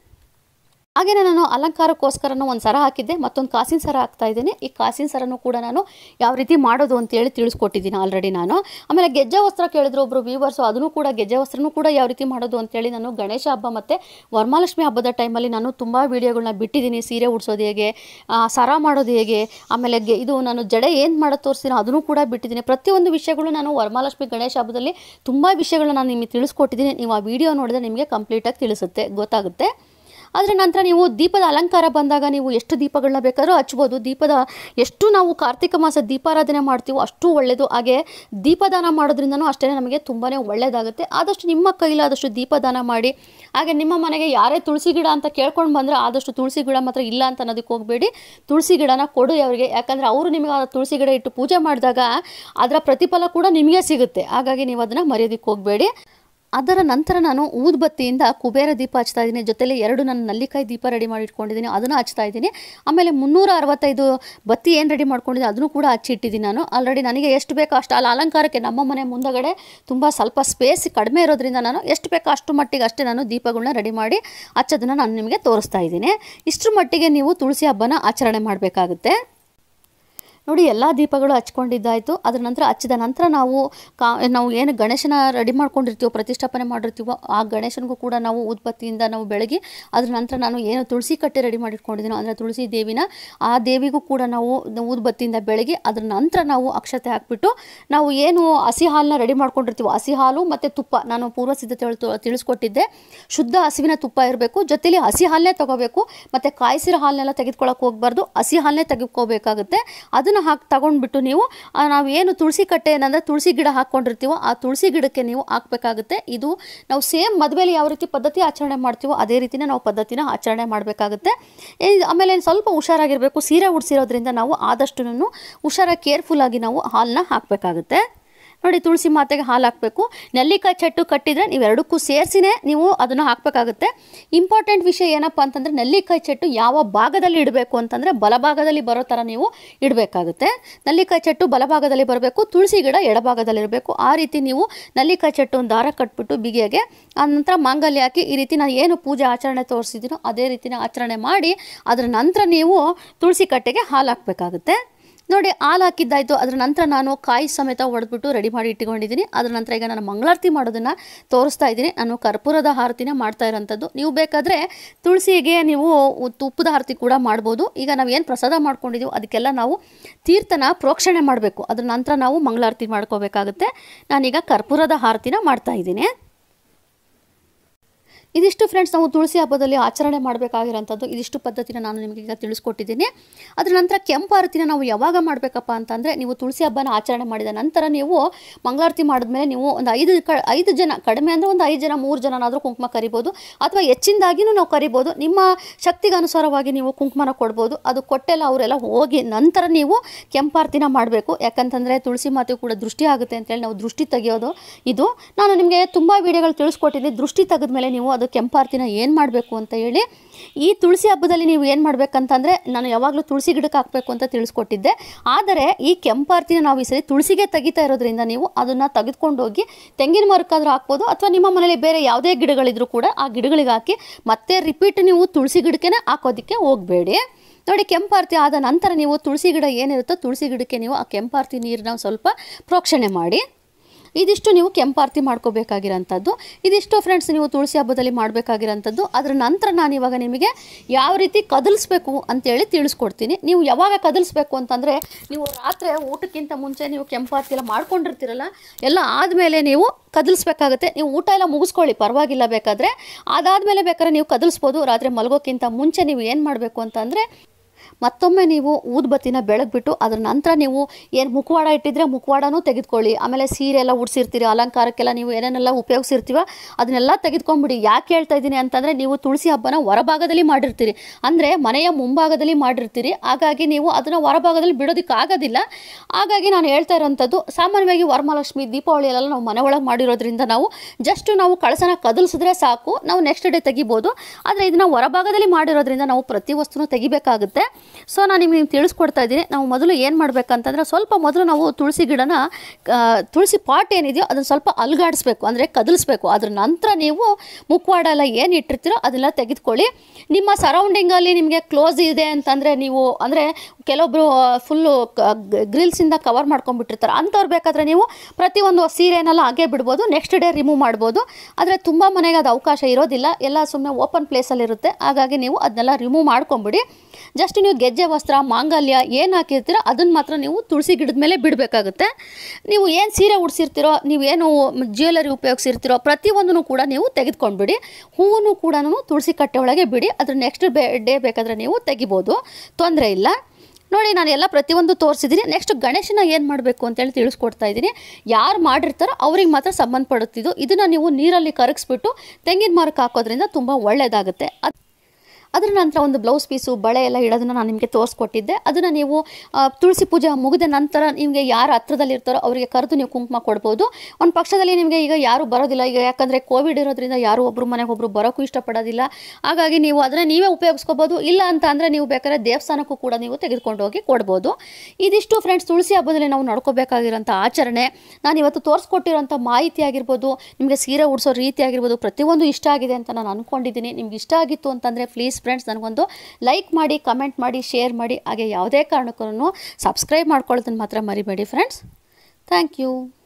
ಹಾಗೆಯೇ ನಾನು ಅಲಂಕಾರಕ್ಕೋಸ್ಕರನೂ ಒಂದು ಸರ ಹಾಕಿದ್ದೆ ಮತ್ತೊಂದು ಕಾಸಿನ ಸರ ಹಾಕ್ತಾ ಇದ್ದೀನಿ ಈ ಕಾಸಿನ ಸರನೂ ಕೂಡ ನಾನು ಯಾವ ರೀತಿ ಮಾಡೋದು ಅಂತೇಳಿ ತಿಳಿಸ್ಕೊಟ್ಟಿದ್ದೀನಿ ಆಲ್ರೆಡಿ ನಾನು ಆಮೇಲೆ ಗೆಜ್ಜೆ ವಸ್ತ್ರ ಕೇಳಿದ್ರು ಒಬ್ಬರು ವ್ಯೂವರ್ಸು ಅದನ್ನು ಕೂಡ ಗೆಜ್ಜೆ ವಸ್ತ್ರನೂ ಕೂಡ ಯಾವ ರೀತಿ ಮಾಡೋದು ಅಂತೇಳಿ ನಾನು ಗಣೇಶ ಹಬ್ಬ ಮತ್ತು ವರಮಹಾಲಕ್ಷ್ಮಿ ಹಬ್ಬದ ಟೈಮಲ್ಲಿ ನಾನು ತುಂಬ ವೀಡಿಯೋಗಳನ್ನ ಬಿಟ್ಟಿದ್ದೀನಿ ಸೀರೆ ಉಡ್ಸೋದು ಹೇಗೆ ಆ, ಸರ ಮಾಡೋದು ಹೇಗೆ ಆಮೇಲೆ ಗೆ ಇದು ನಾನು ಜಡೆ ಏನು ಮಾಡೋದು ತೋರಿಸ್ತೀನಿ ಅದನ್ನು ಕೂಡ ಬಿಟ್ಟಿದ್ದೀನಿ ಪ್ರತಿಯೊಂದು ವಿಷಯಗಳು ನಾನು ವರಮಹಾಲಕ್ಷ್ಮಿ ಗಣೇಶ ಹಬ್ಬದಲ್ಲಿ ತುಂಬ ವಿಷಯಗಳನ್ನ ನಾನು ನಿಮಗೆ ತಿಳಿಸ್ಕೊಟ್ಟಿದ್ದೀನಿ ನೀವು ಆ ವಿಡಿಯೋ ನೋಡಿದ್ರೆ ನಿಮಗೆ ಕಂಪ್ಲೀಟಾಗಿ ತಿಳಿಸುತ್ತೆ ಗೊತ್ತಾಗುತ್ತೆ ಅದರ ನಂತರ ನೀವು ದೀಪದ ಅಲಂಕಾರ ಬಂದಾಗ ನೀವು ಎಷ್ಟು ದೀಪಗಳನ್ನ ಬೇಕಾದ್ರೂ ಹಚ್ಬೋದು ದೀಪದ ಎಷ್ಟು ನಾವು ಕಾರ್ತಿಕ ಮಾಸ ದೀಪಾರಾಧನೆ ಮಾಡ್ತೀವೋ ಅಷ್ಟು ಒಳ್ಳೆಯದು ಹಾಗೆ ದೀಪದಾನ ಮಾಡೋದ್ರಿಂದನೂ ಅಷ್ಟೇ ನಮಗೆ ತುಂಬಾ ಒಳ್ಳೆಯದಾಗುತ್ತೆ ಆದಷ್ಟು ನಿಮ್ಮ ಕೈಲಾದಷ್ಟು ದೀಪದಾನ ಮಾಡಿ ಹಾಗೆ ನಿಮ್ಮ ಮನೆಗೆ ಯಾರೇ ತುಳಸಿ ಗಿಡ ಅಂತ ಕೇಳ್ಕೊಂಡು ಬಂದರೆ ಆದಷ್ಟು ತುಳಸಿ ಗಿಡ ಮಾತ್ರ ಇಲ್ಲ ಅಂತ ಅನ್ನೋದಕ್ಕೆ ಹೋಗಬೇಡಿ ತುಳಸಿ ಗಿಡನ ಕೊಡು ಅವರಿಗೆ ಯಾಕಂದರೆ ಅವರು ನಿಮಗೆ ಆ ತುಳಸಿ ಗಿಡ ಇಟ್ಟು ಪೂಜೆ ಮಾಡಿದಾಗ ಅದರ ಪ್ರತಿಫಲ ಕೂಡ ನಿಮಗೆ ಸಿಗುತ್ತೆ ಹಾಗಾಗಿ ನೀವು ಅದನ್ನು ಮರೆಯೋದಕ್ಕೆ ಹೋಗಬೇಡಿ ಅದರ ನಂತರ ನಾನು ಊದ್ಬತ್ತಿಯಿಂದ ಕುಬೇರ ದೀಪ ಹಚ್ತಾ ಇದ್ದೀನಿ ಜೊತೆಲಿ ಎರಡು ನಾನು ನಲ್ಲಿಕಾಯಿ ದೀಪ ರೆಡಿ ಮಾಡಿ ಇಟ್ಕೊಂಡಿದ್ದೀನಿ ಅದನ್ನು ಹಚ್ತಾ ಇದ್ದೀನಿ ಆಮೇಲೆ ಮುನ್ನೂರ ಅರವತ್ತೈದು ಬತ್ತಿ ಏನು ರೆಡಿ ಮಾಡ್ಕೊಂಡಿದ್ದೀನಿ ಅದನ್ನು ಕೂಡ ಹಚ್ಚಿಟ್ಟಿದ್ದೀನಿ ನಾನು ಆಲ್ರೆಡಿ ನನಗೆ ಎಷ್ಟು ಬೇಕೋ ಅಷ್ಟು ಅಲ್ಲಿ ಅಲಂಕಾರಕ್ಕೆ ನಮ್ಮ ಮನೆ ಮುಂದಗಡೆ ತುಂಬ ಸ್ವಲ್ಪ ಸ್ಪೇಸ್ ಕಡಿಮೆ ಇರೋದ್ರಿಂದ ನಾನು ಎಷ್ಟು ಬೇಕೋ ಅಷ್ಟು ಮಟ್ಟಿಗೆ ಅಷ್ಟೇ ನಾನು ದೀಪಗಳನ್ನ ರೆಡಿ ಮಾಡಿ ಹಚ್ಚೋದನ್ನು ನಾನು ನಿಮಗೆ ತೋರಿಸ್ತಾ ಇದ್ದೀನಿ ಇಷ್ಟರ ಮಟ್ಟಿಗೆ ನೀವು ತುಳಸಿ ಹಬ್ಬನ ಆಚರಣೆ ಮಾಡಬೇಕಾಗುತ್ತೆ ನೋಡಿ ಎಲ್ಲ ದೀಪಗಳು ಹಚ್ಕೊಂಡಿದ್ದಾಯಿತು ಅದರ ನಂತರ ಹಚ್ಚಿದ ನಂತರ ನಾವು ಕಾ ನಾವು ಏನು ಗಣೇಶನ ರೆಡಿ ಮಾಡ್ಕೊಂಡಿರ್ತೀವೋ ಪ್ರತಿಷ್ಠಾಪನೆ ಮಾಡಿರ್ತೀವೋ ಆ ಗಣೇಶನಿಗೂ ಕೂಡ ನಾವು ಉತ್ಪತ್ತಿಯಿಂದ ನಾವು ಬೆಳಗಿ ಅದ್ರ ನಂತರ ನಾನು ಏನು ತುಳಸಿ ಕಟ್ಟೆ ರೆಡಿ ಮಾಡಿಟ್ಕೊಂಡಿದ್ದೀನೋ ಅಂದರೆ ತುಳಸಿ ದೇವಿನ ಆ ದೇವಿಗೂ ಕೂಡ ನಾವು ಊದ್ಬತ್ತಿಯಿಂದ ಬೆಳಗಿ ಅದ್ರ ನಂತರ ನಾವು ಅಕ್ಷತೆ ಹಾಕ್ಬಿಟ್ಟು ನಾವು ಏನು ಹಸಿ ಹಾಲನ್ನ ರೆಡಿ ಮಾಡ್ಕೊಂಡಿರ್ತೀವೋ ಹಸಿ ಹಾಲು ಮತ್ತು ತುಪ್ಪ ನಾನು ಪೂರ್ವ ಸಿದ್ಧತೆ ಹೇಳ್ತು- ತಿಳಿಸ್ಕೊಟ್ಟಿದ್ದೆ ಶುದ್ಧ ಹಸುವಿನ ತುಪ್ಪ ಇರಬೇಕು ಜೊತೆಲಿ ಹಸಿ ಹಾಲನ್ನೇ ತಗೋಬೇಕು ಮತ್ತು ಕಾಯಿಸಿರೋ ಹಾಲನ್ನೆಲ್ಲ ತೆಗೆದುಕೊಳ್ಳೋಕೆ ಹೋಗಬಾರ್ದು ಹಸಿ ಹಾಲನ್ನೇ ತೆಗೆದುಕೋಬೇಕಾಗುತ್ತೆ ಅದನ್ನು ಹಾಕಿ ತಗೊಂಡ್ಬಿಟ್ಟು ನೀವು ಆ, ನಾವು ಏನು ತುಳಸಿ ಕಟ್ಟೆ ಏನಂದರೆ ತುಳಸಿ ಗಿಡ ಹಾಕ್ಕೊಂಡಿರ್ತೀವೋ ಆ ತುಳಸಿ ಗಿಡಕ್ಕೆ ನೀವು ಹಾಕಬೇಕಾಗುತ್ತೆ ಇದು ನಾವು ಸೇಮ್ ಮದುವೆಲಿ ಯಾವ ರೀತಿ ಪದ್ಧತಿ ಆಚರಣೆ ಮಾಡ್ತೀವೋ ಅದೇ ರೀತಿನೇ ನಾವು ಪದ್ಧತಿನ ಆಚರಣೆ ಮಾಡಬೇಕಾಗುತ್ತೆ ಆಮೇಲೆ ಸ್ವಲ್ಪ ಹುಷಾರಾಗಿರಬೇಕು ಸೀರೆ ಉಡ್ಸಿರೋದ್ರಿಂದ ನಾವು ಆದಷ್ಟು ಹುಷಾರಾಗಿ ಕೇರ್ಫುಲ್ಲಾಗಿ ನಾವು ಹಾಲನ್ನ ಹಾಕಬೇಕಾಗುತ್ತೆ ನೋಡಿ ತುಳಸಿ ಮಾತೆಗೆ ಹಾಲು ಹಾಕಬೇಕು ನೆಲ್ಲಿಕಾಯಿ ಚೆಟ್ಟು ಕಟ್ಟಿದರೆ ನೀವು ಎರಡಕ್ಕೂ ಸೇರಿಸಿನೇ ನೀವು ಅದನ್ನು ಹಾಕಬೇಕಾಗುತ್ತೆ ಇಂಪಾರ್ಟೆಂಟ್ ವಿಷಯ ಏನಪ್ಪ ಅಂತಂದರೆ ನೆಲ್ಲಿಕಾಯಿ ಚೆಟ್ಟು ಯಾವ ಭಾಗದಲ್ಲಿ ಇಡಬೇಕು ಅಂತಂದರೆ ಬಲಭಾಗದಲ್ಲಿ ಬರೋ ಥರ ನೀವು ಇಡಬೇಕಾಗುತ್ತೆ ನೆಲ್ಲಿಕಾಯಿ ಚೆಟ್ಟು ಬಲಭಾಗದಲ್ಲಿ ಬರಬೇಕು ತುಳಸಿ ಗಿಡ ಎಡಭಾಗದಲ್ಲಿ ಇರಬೇಕು ಆ ರೀತಿ ನೀವು ನೆಲ್ಲಿಕಾಯಿ ಚೆಟ್ಟು ಒಂದು ದಾರ ಕಟ್ಬಿಟ್ಟು ಬಿಗಿಯಾಗೆ ಆ ನಂತರ ಮಾಂಗಲ್ಯ ಹಾಕಿ ಈ ರೀತಿ ನಾನು ಏನು ಪೂಜೆ ಆಚರಣೆ ತೋರಿಸಿದ್ದೀನೋ ಅದೇ ರೀತಿನ ಆಚರಣೆ ಮಾಡಿ ಅದರ ನಂತರ ನೀವು ತುಳಸಿ ಕಟ್ಟೆಗೆ ಹಾಲು ಹಾಕಬೇಕಾಗುತ್ತೆ ನೋಡಿ ಹಾಲು ಹಾಕಿದ್ದಾಯಿತು ಅದ್ರ ನಂತರ ನಾನು ಕಾಯಿ ಸಮೇತ ಹೊಡೆದ್ಬಿಟ್ಟು ರೆಡಿ ಮಾಡಿ ಇಟ್ಕೊಂಡಿದ್ದೀನಿ ಅದ್ರ ನಂತರ ಈಗ ನಾನು ಮಂಗಳಾರತಿ ಮಾಡೋದನ್ನು ತೋರಿಸ್ತಾ ಇದ್ದೀನಿ ನಾನು ಕರ್ಪೂರದ ಆರತಿನ ಮಾಡ್ತಾ ಇರೋಂಥದ್ದು ನೀವು ಬೇಕಾದರೆ ತುಳಸಿಗೆ ನೀವು ಉ- ತುಪ್ಪದ ಆರತಿ ಕೂಡ ಮಾಡ್ಬೋದು ಈಗ ನಾವು ಏನು ಪ್ರಸಾದ ಮಾಡ್ಕೊಂಡಿದ್ದೀವೋ ಅದಕ್ಕೆಲ್ಲ ನಾವು ತೀರ್ಥನ ಪ್ರೋಕ್ಷಣೆ ಮಾಡಬೇಕು ಅದ್ರ ನಂತರ ನಾವು ಮಂಗಳಾರತಿ ಮಾಡ್ಕೋಬೇಕಾಗುತ್ತೆ ನಾನೀಗ ಕರ್ಪೂರದ ಆರತಿನ ಮಾಡ್ತಾ ಇದ್ದೀನಿ ಇದಿಷ್ಟು ಫ್ರೆಂಡ್ಸ್ ನಾವು ತುಳಸಿ ಹಬ್ಬದಲ್ಲಿ ಆಚರಣೆ ಮಾಡಬೇಕಾಗಿರೋಂಥದ್ದು ಇದಿಷ್ಟು ಪದ್ಧತಿನ ನಾನು ನಿಮಗೆ ಈಗ ತಿಳಿಸ್ಕೊಟ್ಟಿದ್ದೀನಿ ಅದರ ನಂತರ ಕೆಂಪು ಆರತಿನ ನಾವು ಯಾವಾಗ ಮಾಡಬೇಕಪ್ಪ ಅಂತಂದರೆ ನೀವು ತುಳಸಿ ಹಬ್ಬನ ಆಚರಣೆ ಮಾಡಿದ ನಂತರ ನೀವು ಮಂಗಳಾರತಿ ಮಾಡಿದ್ಮೇಲೆ ನೀವು ಒಂದು ಐದು ಕ ಐದು ಜನ ಕಡಿಮೆ ಅಂದರೆ ಒಂದು ಐದು ಜನ ಮೂರು ಜನನಾದರೂ ಕುಂಕುಮ ಕರಿಬೋದು ಅಥವಾ ಹೆಚ್ಚಿನದಾಗಿನೂ ನಾವು ಕರಿಬೋದು ನಿಮ್ಮ ಶಕ್ತಿಗೆ ಅನುಸಾರವಾಗಿ ನೀವು ಕುಂಕುಮನ ಕೊಡ್ಬೋದು ಅದು ಕೊಟ್ಟೆಲ್ಲ ಅವರೆಲ್ಲ ಹೋಗಿ ನಂತರ ನೀವು ಕೆಂಪಾರತಿನ ಮಾಡಬೇಕು ಯಾಕಂತಂದರೆ ತುಳಸಿ ಮಾತೆ ಕೂಡ ದೃಷ್ಟಿ ಆಗುತ್ತೆ ಅಂತೇಳಿ ನಾವು ದೃಷ್ಟಿ ತೆಗೆಯೋದು ಇದು ನಾನು ನಿಮಗೆ ತುಂಬ ವಿಡಿಯೋಗಳು ತಿಳಿಸ್ಕೊಟ್ಟಿದ್ದೀನಿ ದೃಷ್ಟಿ ತೆಗೆದ್ಮೇಲೆ ನೀವು ಅದು ಕೆಂಪಾರತಿನ ಏನು ಮಾಡಬೇಕು ಅಂತ ಹೇಳಿ ಈ ತುಳಸಿ ಹಬ್ಬದಲ್ಲಿ ನೀವು ಏನು ಮಾಡಬೇಕಂತಂದರೆ ನಾನು ಯಾವಾಗಲೂ ತುಳಸಿ ಗಿಡಕ್ಕೆ ಹಾಕಬೇಕು ಅಂತ ತಿಳಿಸ್ಕೊಟ್ಟಿದ್ದೆ ಆದರೆ ಈ ಕೆಂಪಾರತಿನ ನಾವು ಈ ಸರಿ ತುಳಸಿಗೆ ತೆಗಿತಾ ಇರೋದ್ರಿಂದ ನೀವು ಅದನ್ನು ತೆಗೆದುಕೊಂಡು ಹೋಗಿ ತೆಂಗಿನ ಮರಕ್ಕಾದ್ರೂ ಹಾಕ್ಬೋದು ಅಥವಾ ನಿಮ್ಮ ಮನೇಲಿ ಬೇರೆ ಯಾವುದೇ ಗಿಡಗಳಿದ್ರೂ ಕೂಡ ಆ ಗಿಡಗಳಿಗೆ ಹಾಕಿ ಮತ್ತೆ ರಿಪೀಟ್ ನೀವು ತುಳಸಿ ಗಿಡಕ್ಕೆ ಹಾಕೋದಕ್ಕೆ ಹೋಗಬೇಡಿ ನೋಡಿ ಕೆಂಪಾರತಿ ಆದ ನಂತರ ನೀವು ತುಳಸಿ ಗಿಡ ಏನಿರುತ್ತೋ ತುಳಸಿ ಗಿಡಕ್ಕೆ ನೀವು ಆ ಕೆಂಪಾರತಿ ನೀರನ್ನ ಸ್ವಲ್ಪ ಪ್ರೋಕ್ಷಣೆ ಮಾಡಿ ಇದಿಷ್ಟು ನೀವು ಕೆಂಪಾರತಿ ಮಾಡ್ಕೋಬೇಕಾಗಿರೋಂಥದ್ದು ಇದಿಷ್ಟು ಫ್ರೆಂಡ್ಸ್ ನೀವು ತುಳಸಿ ಹಬ್ಬದಲ್ಲಿ ಮಾಡಬೇಕಾಗಿರೋಂಥದ್ದು ಅದರ ನಂತರ ನಾನು ಇವಾಗ ನಿಮಗೆ ಯಾವ ರೀತಿ ಕದಲಿಸ್ಬೇಕು ಅಂತೇಳಿ ತಿಳಿಸ್ಕೊಡ್ತೀನಿ ನೀವು ಯಾವಾಗ ಕದಲಿಸ್ಬೇಕು ಅಂತಂದರೆ ನೀವು ರಾತ್ರಿ ಊಟಕ್ಕಿಂತ ಮುಂಚೆ ನೀವು ಕೆಂಪಾರತಿ ಎಲ್ಲ ಮಾಡ್ಕೊಂಡಿರ್ತೀರಲ್ಲ ಎಲ್ಲ ಆದಮೇಲೆ ನೀವು ಕದಲಿಸ್ಬೇಕಾಗುತ್ತೆ ನೀವು ಊಟ ಎಲ್ಲ ಮುಗಿಸ್ಕೊಳ್ಳಿ ಪರವಾಗಿಲ್ಲ ಬೇಕಾದರೆ ಅದಾದಮೇಲೆ ಬೇಕಾದ್ರೆ ನೀವು ಕದಲಿಸ್ಬೋದು ರಾತ್ರಿ ಮಲಗೋಕ್ಕಿಂತ ಮುಂಚೆ ನೀವು ಏನು ಮಾಡಬೇಕು ಅಂತಂದರೆ ಮತ್ತೊಮ್ಮೆ ನೀವು ಊದ್ಬತ್ತಿನ ಬೆಳಗ್ಬಿಟ್ಟು ಅದ್ರ ನಂತರ ನೀವು ಏನು ಮುಖವಾಡ ಇಟ್ಟಿದ್ರೆ ಮುಖವಾಡನೂ ತೆಗೆದುಕೊಳ್ಳಿ ಆಮೇಲೆ ಸೀರೆ ಎಲ್ಲ ಉಡ್ಸಿರ್ತೀರಿ ಅಲಂಕಾರಕ್ಕೆಲ್ಲ ನೀವು ಏನೇನೆಲ್ಲ ಉಪಯೋಗಿಸಿರ್ತೀವ ಅದನ್ನೆಲ್ಲ ತೆಗೆದುಕೊಂಡ್ಬಿಡಿ ಯಾಕೆ ಹೇಳ್ತಾ ಇದ್ದೀನಿ ಅಂತಂದರೆ ನೀವು ತುಳಸಿ ಹಬ್ಬನ ಹೊರಭಾಗದಲ್ಲಿ ಮಾಡಿರ್ತೀರಿ ಅಂದರೆ ಮನೆಯ ಮುಂಭಾಗದಲ್ಲಿ ಮಾಡಿರ್ತೀರಿ ಹಾಗಾಗಿ ನೀವು ಅದನ್ನು ಹೊರಭಾಗದಲ್ಲಿ ಬಿಡೋದಕ್ಕಾಗೋದಿಲ್ಲ ಹಾಗಾಗಿ ನಾನು ಹೇಳ್ತಾ ಇರೋವಂಥದ್ದು ಸಾಮಾನ್ಯವಾಗಿ ವರಮಹಾಲಕ್ಷ್ಮಿ ದೀಪಾವಳಿಯಲ್ಲೆಲ್ಲ ನಾವು ಮನೆ ಒಳಗೆ ಮಾಡಿರೋದ್ರಿಂದ ನಾವು ಜಸ್ಟ್ ನಾವು ಕಳಸನ ಕದಲಿಸಿದ್ರೆ ಸಾಕು ನಾವು ನೆಕ್ಸ್ಟ್ ಡೇ ತೆಗಿಬೋದು ಆದರೆ ಇದನ್ನು ಹೊರಭಾಗದಲ್ಲಿ ಮಾಡಿರೋದ್ರಿಂದ ನಾವು ಪ್ರತಿ ವಸ್ತುನೂ ತೆಗಿಬೇಕಾಗುತ್ತೆ ಸೊ ನಾನು ನಿಮ್ಗೆ ನಿಮ್ಗೆ ತಿಳಿಸ್ಕೊಡ್ತಾ ಇದ್ದೀನಿ ನಾವು ಮೊದಲು ಏನು ಮಾಡಬೇಕಂತಂದ್ರೆ ಸ್ವಲ್ಪ ಮೊದಲು ನಾವು ತುಳಸಿ ಗಿಡನ ಆ, ತುಳಸಿ ಪಾಟ್ ಏನಿದೆಯೋ ಅದನ್ನು ಸ್ವಲ್ಪ ಅಲ್ಗಾಡಿಸ್ಬೇಕು ಅಂದರೆ ಕದಲಿಸ್ಬೇಕು ಅದ್ರ ನಂತರ ನೀವು ಮುಖವಾಡ ಎಲ್ಲ ಏನು ಇಟ್ಟಿರ್ತೀರೋ ಅದನ್ನೆಲ್ಲ ತೆಗೆದುಕೊಳ್ಳಿ ನಿಮ್ಮ ಸರೌಂಡಿಂಗಲ್ಲಿ ನಿಮಗೆ ಕ್ಲೋಸ್ ಇದೆ ಅಂತಂದರೆ ನೀವು ಅಂದರೆ ಕೆಲವೊಬ್ಬರು ಫುಲ್ಲು ಗ್ರಿಲ್ಸಿಂದ ಕವರ್ ಮಾಡ್ಕೊಂಡ್ಬಿಟ್ಟಿರ್ತಾರೆ ಅಂಥವ್ರು ಬೇಕಾದರೆ ನೀವು ಪ್ರತಿಯೊಂದು ಸೀರೆನೆಲ್ಲ ಹಾಗೆ ಬಿಡ್ಬೋದು ನೆಕ್ಸ್ಟ್ ಡೇ ರಿಮೂವ್ ಮಾಡ್ಬೋದು ಆದರೆ ತುಂಬ ಮನೆಗೆ ಅದು ಅವಕಾಶ ಇರೋದಿಲ್ಲ ಎಲ್ಲ ಸುಮ್ಮನೆ ಓಪನ್ ಪ್ಲೇಸಲ್ಲಿರುತ್ತೆ ಹಾಗಾಗಿ ನೀವು ಅದನ್ನೆಲ್ಲ ರಿಮೂವ್ ಮಾಡ್ಕೊಂಬಿಡಿ ಜಸ್ಟ್ ನೀವು ಗೆಜ್ಜೆ ವಸ್ತ್ರ ಮಾಂಗಲ್ಯ ಏನು ಹಾಕಿರ್ತೀರೋ ಅದನ್ನು ಮಾತ್ರ ನೀವು ತುಳಸಿ ಗಿಡದ ಮೇಲೆ ಬಿಡಬೇಕಾಗುತ್ತೆ ನೀವು ಏನು ಸೀರೆ ಉಡ್ಸಿರ್ತೀರೋ ನೀವು ಏನು ಜ್ಯುವೆಲರಿ ಉಪಯೋಗಿಸಿರ್ತೀರೋ ಪ್ರತಿಯೊಂದನ್ನು ಕೂಡ ನೀವು ತೆಗೆದುಕೊಂಡ್ಬಿಡಿ ಹೂವನ್ನು ಕೂಡ ತುಳಸಿ ಕಟ್ಟೆ ಒಳಗೆ ಬಿಡಿ ಅದ್ರ ನೆಕ್ಸ್ಟ್ ಬೇ ಡೇ ಬೇಕಾದರೆ ನೀವು ತೆಗಿಬೋದು ತೊಂದರೆ ಇಲ್ಲ ನೋಡಿ ನಾನು ಎಲ್ಲ ಪ್ರತಿಯೊಂದು ತೋರಿಸಿದ್ದೀನಿ ನೆಕ್ಸ್ಟ್ ಗಣೇಶನ ಏನು ಮಾಡಬೇಕು ಅಂತೇಳಿ ತಿಳಿಸ್ಕೊಡ್ತಾ ಇದ್ದೀನಿ ಯಾರು ಮಾಡಿರ್ತಾರೋ ಅವ್ರಿಗೆ ಮಾತ್ರ ಸಂಬಂಧಪಡುತ್ತಿದ್ದು ಇದನ್ನು ನೀವು ನೀರಲ್ಲಿ ಕರಗಿಸ್ಬಿಟ್ಟು ತೆಂಗಿನ ಮರಕ್ಕೆ ಹಾಕೋದ್ರಿಂದ ತುಂಬ ಒಳ್ಳೆಯದಾಗುತ್ತೆ ಅದು ಅದರ ನಂತರ ಒಂದು ಬ್ಲೌಸ್ ಪೀಸು ಬಳೆ ಎಲ್ಲ ಇಡೋದನ್ನ ನಾನು ನಿಮಗೆ ತೋರಿಸ್ಕೊಟ್ಟಿದ್ದೆ ಅದನ್ನು ನೀವು ಆ, ತುಳಸಿ ಪೂಜೆ ಮುಗಿದ ನಂತರ ನಿಮಗೆ ಯಾರು ಹತ್ರದಲ್ಲಿ ಇರ್ತಾರೋ ಅವರಿಗೆ ಕರೆದು ನೀವು ಕುಂಕುಮ ಕೊಡ್ಬೋದು ಒಂದು ಪಕ್ಷದಲ್ಲಿ ನಿಮಗೆ ಈಗ ಯಾರು ಬರೋದಿಲ್ಲ ಈಗ ಯಾಕಂದರೆ ಕೋವಿಡ್ ಇರೋದ್ರಿಂದ ಯಾರು ಒಬ್ಬರು ಮನೆಗೆ ಒಬ್ಬರು ಬರೋಕ್ಕೂ ಇಷ್ಟಪಡೋದಿಲ್ಲ ಹಾಗಾಗಿ ನೀವು ಅದನ್ನು ನೀವೇ ಉಪಯೋಗಿಸ್ಕೋಬೋದು ಇಲ್ಲ ಅಂತ ಅಂದರೆ ನೀವು ಬೇಕಾದ್ರೆ ದೇವಸ್ಥಾನಕ್ಕೂ ಕೂಡ ನೀವು ತೆಗೆದುಕೊಂಡು ಹೋಗಿ ಕೊಡ್ಬೋದು ಇದಿಷ್ಟು ಫ್ರೆಂಡ್ಸ್ ತುಳಸಿ ಹಬ್ಬದಲ್ಲಿ ನಾವು ನಡ್ಕೋಬೇಕಾಗಿರೋಂಥ ಆಚರಣೆ ನಾನು ಇವತ್ತು ತೋರಿಸ್ಕೊಟ್ಟಿರೋಂಥ ಮಾಹಿತಿ ಆಗಿರ್ಬೋದು ನಿಮಗೆ ಸೀರೆ ಉಡಿಸೋ ರೀತಿ ಆಗಿರ್ಬೋದು ಪ್ರತಿಯೊಂದು ಇಷ್ಟ ಆಗಿದೆ ಅಂತ ನಾನು ಅಂದ್ಕೊಂಡಿದ್ದೀನಿ ನಿಮ್ಗೆ ಇಷ್ಟ ಆಗಿತ್ತು ಅಂತಂದರೆ ಪ್ಲೀಸ್ ಫ್ರೆಂಡ್ಸ್ ನನಗೊಂದು ಲೈಕ್ ಮಾಡಿ ಕಮೆಂಟ್ ಮಾಡಿ ಶೇರ್ ಮಾಡಿ ಹಾಗೆ ಯಾವುದೇ ಕಾರಣಕ್ಕೂ ಸಬ್ಸ್ಕ್ರೈಬ್ ಮಾಡ್ಕೊಳ್ಳೋದನ್ನು ಮಾತ್ರ ಮರಿಬೇಡಿ ಫ್ರೆಂಡ್ಸ್ ಥ್ಯಾಂಕ್ ಯು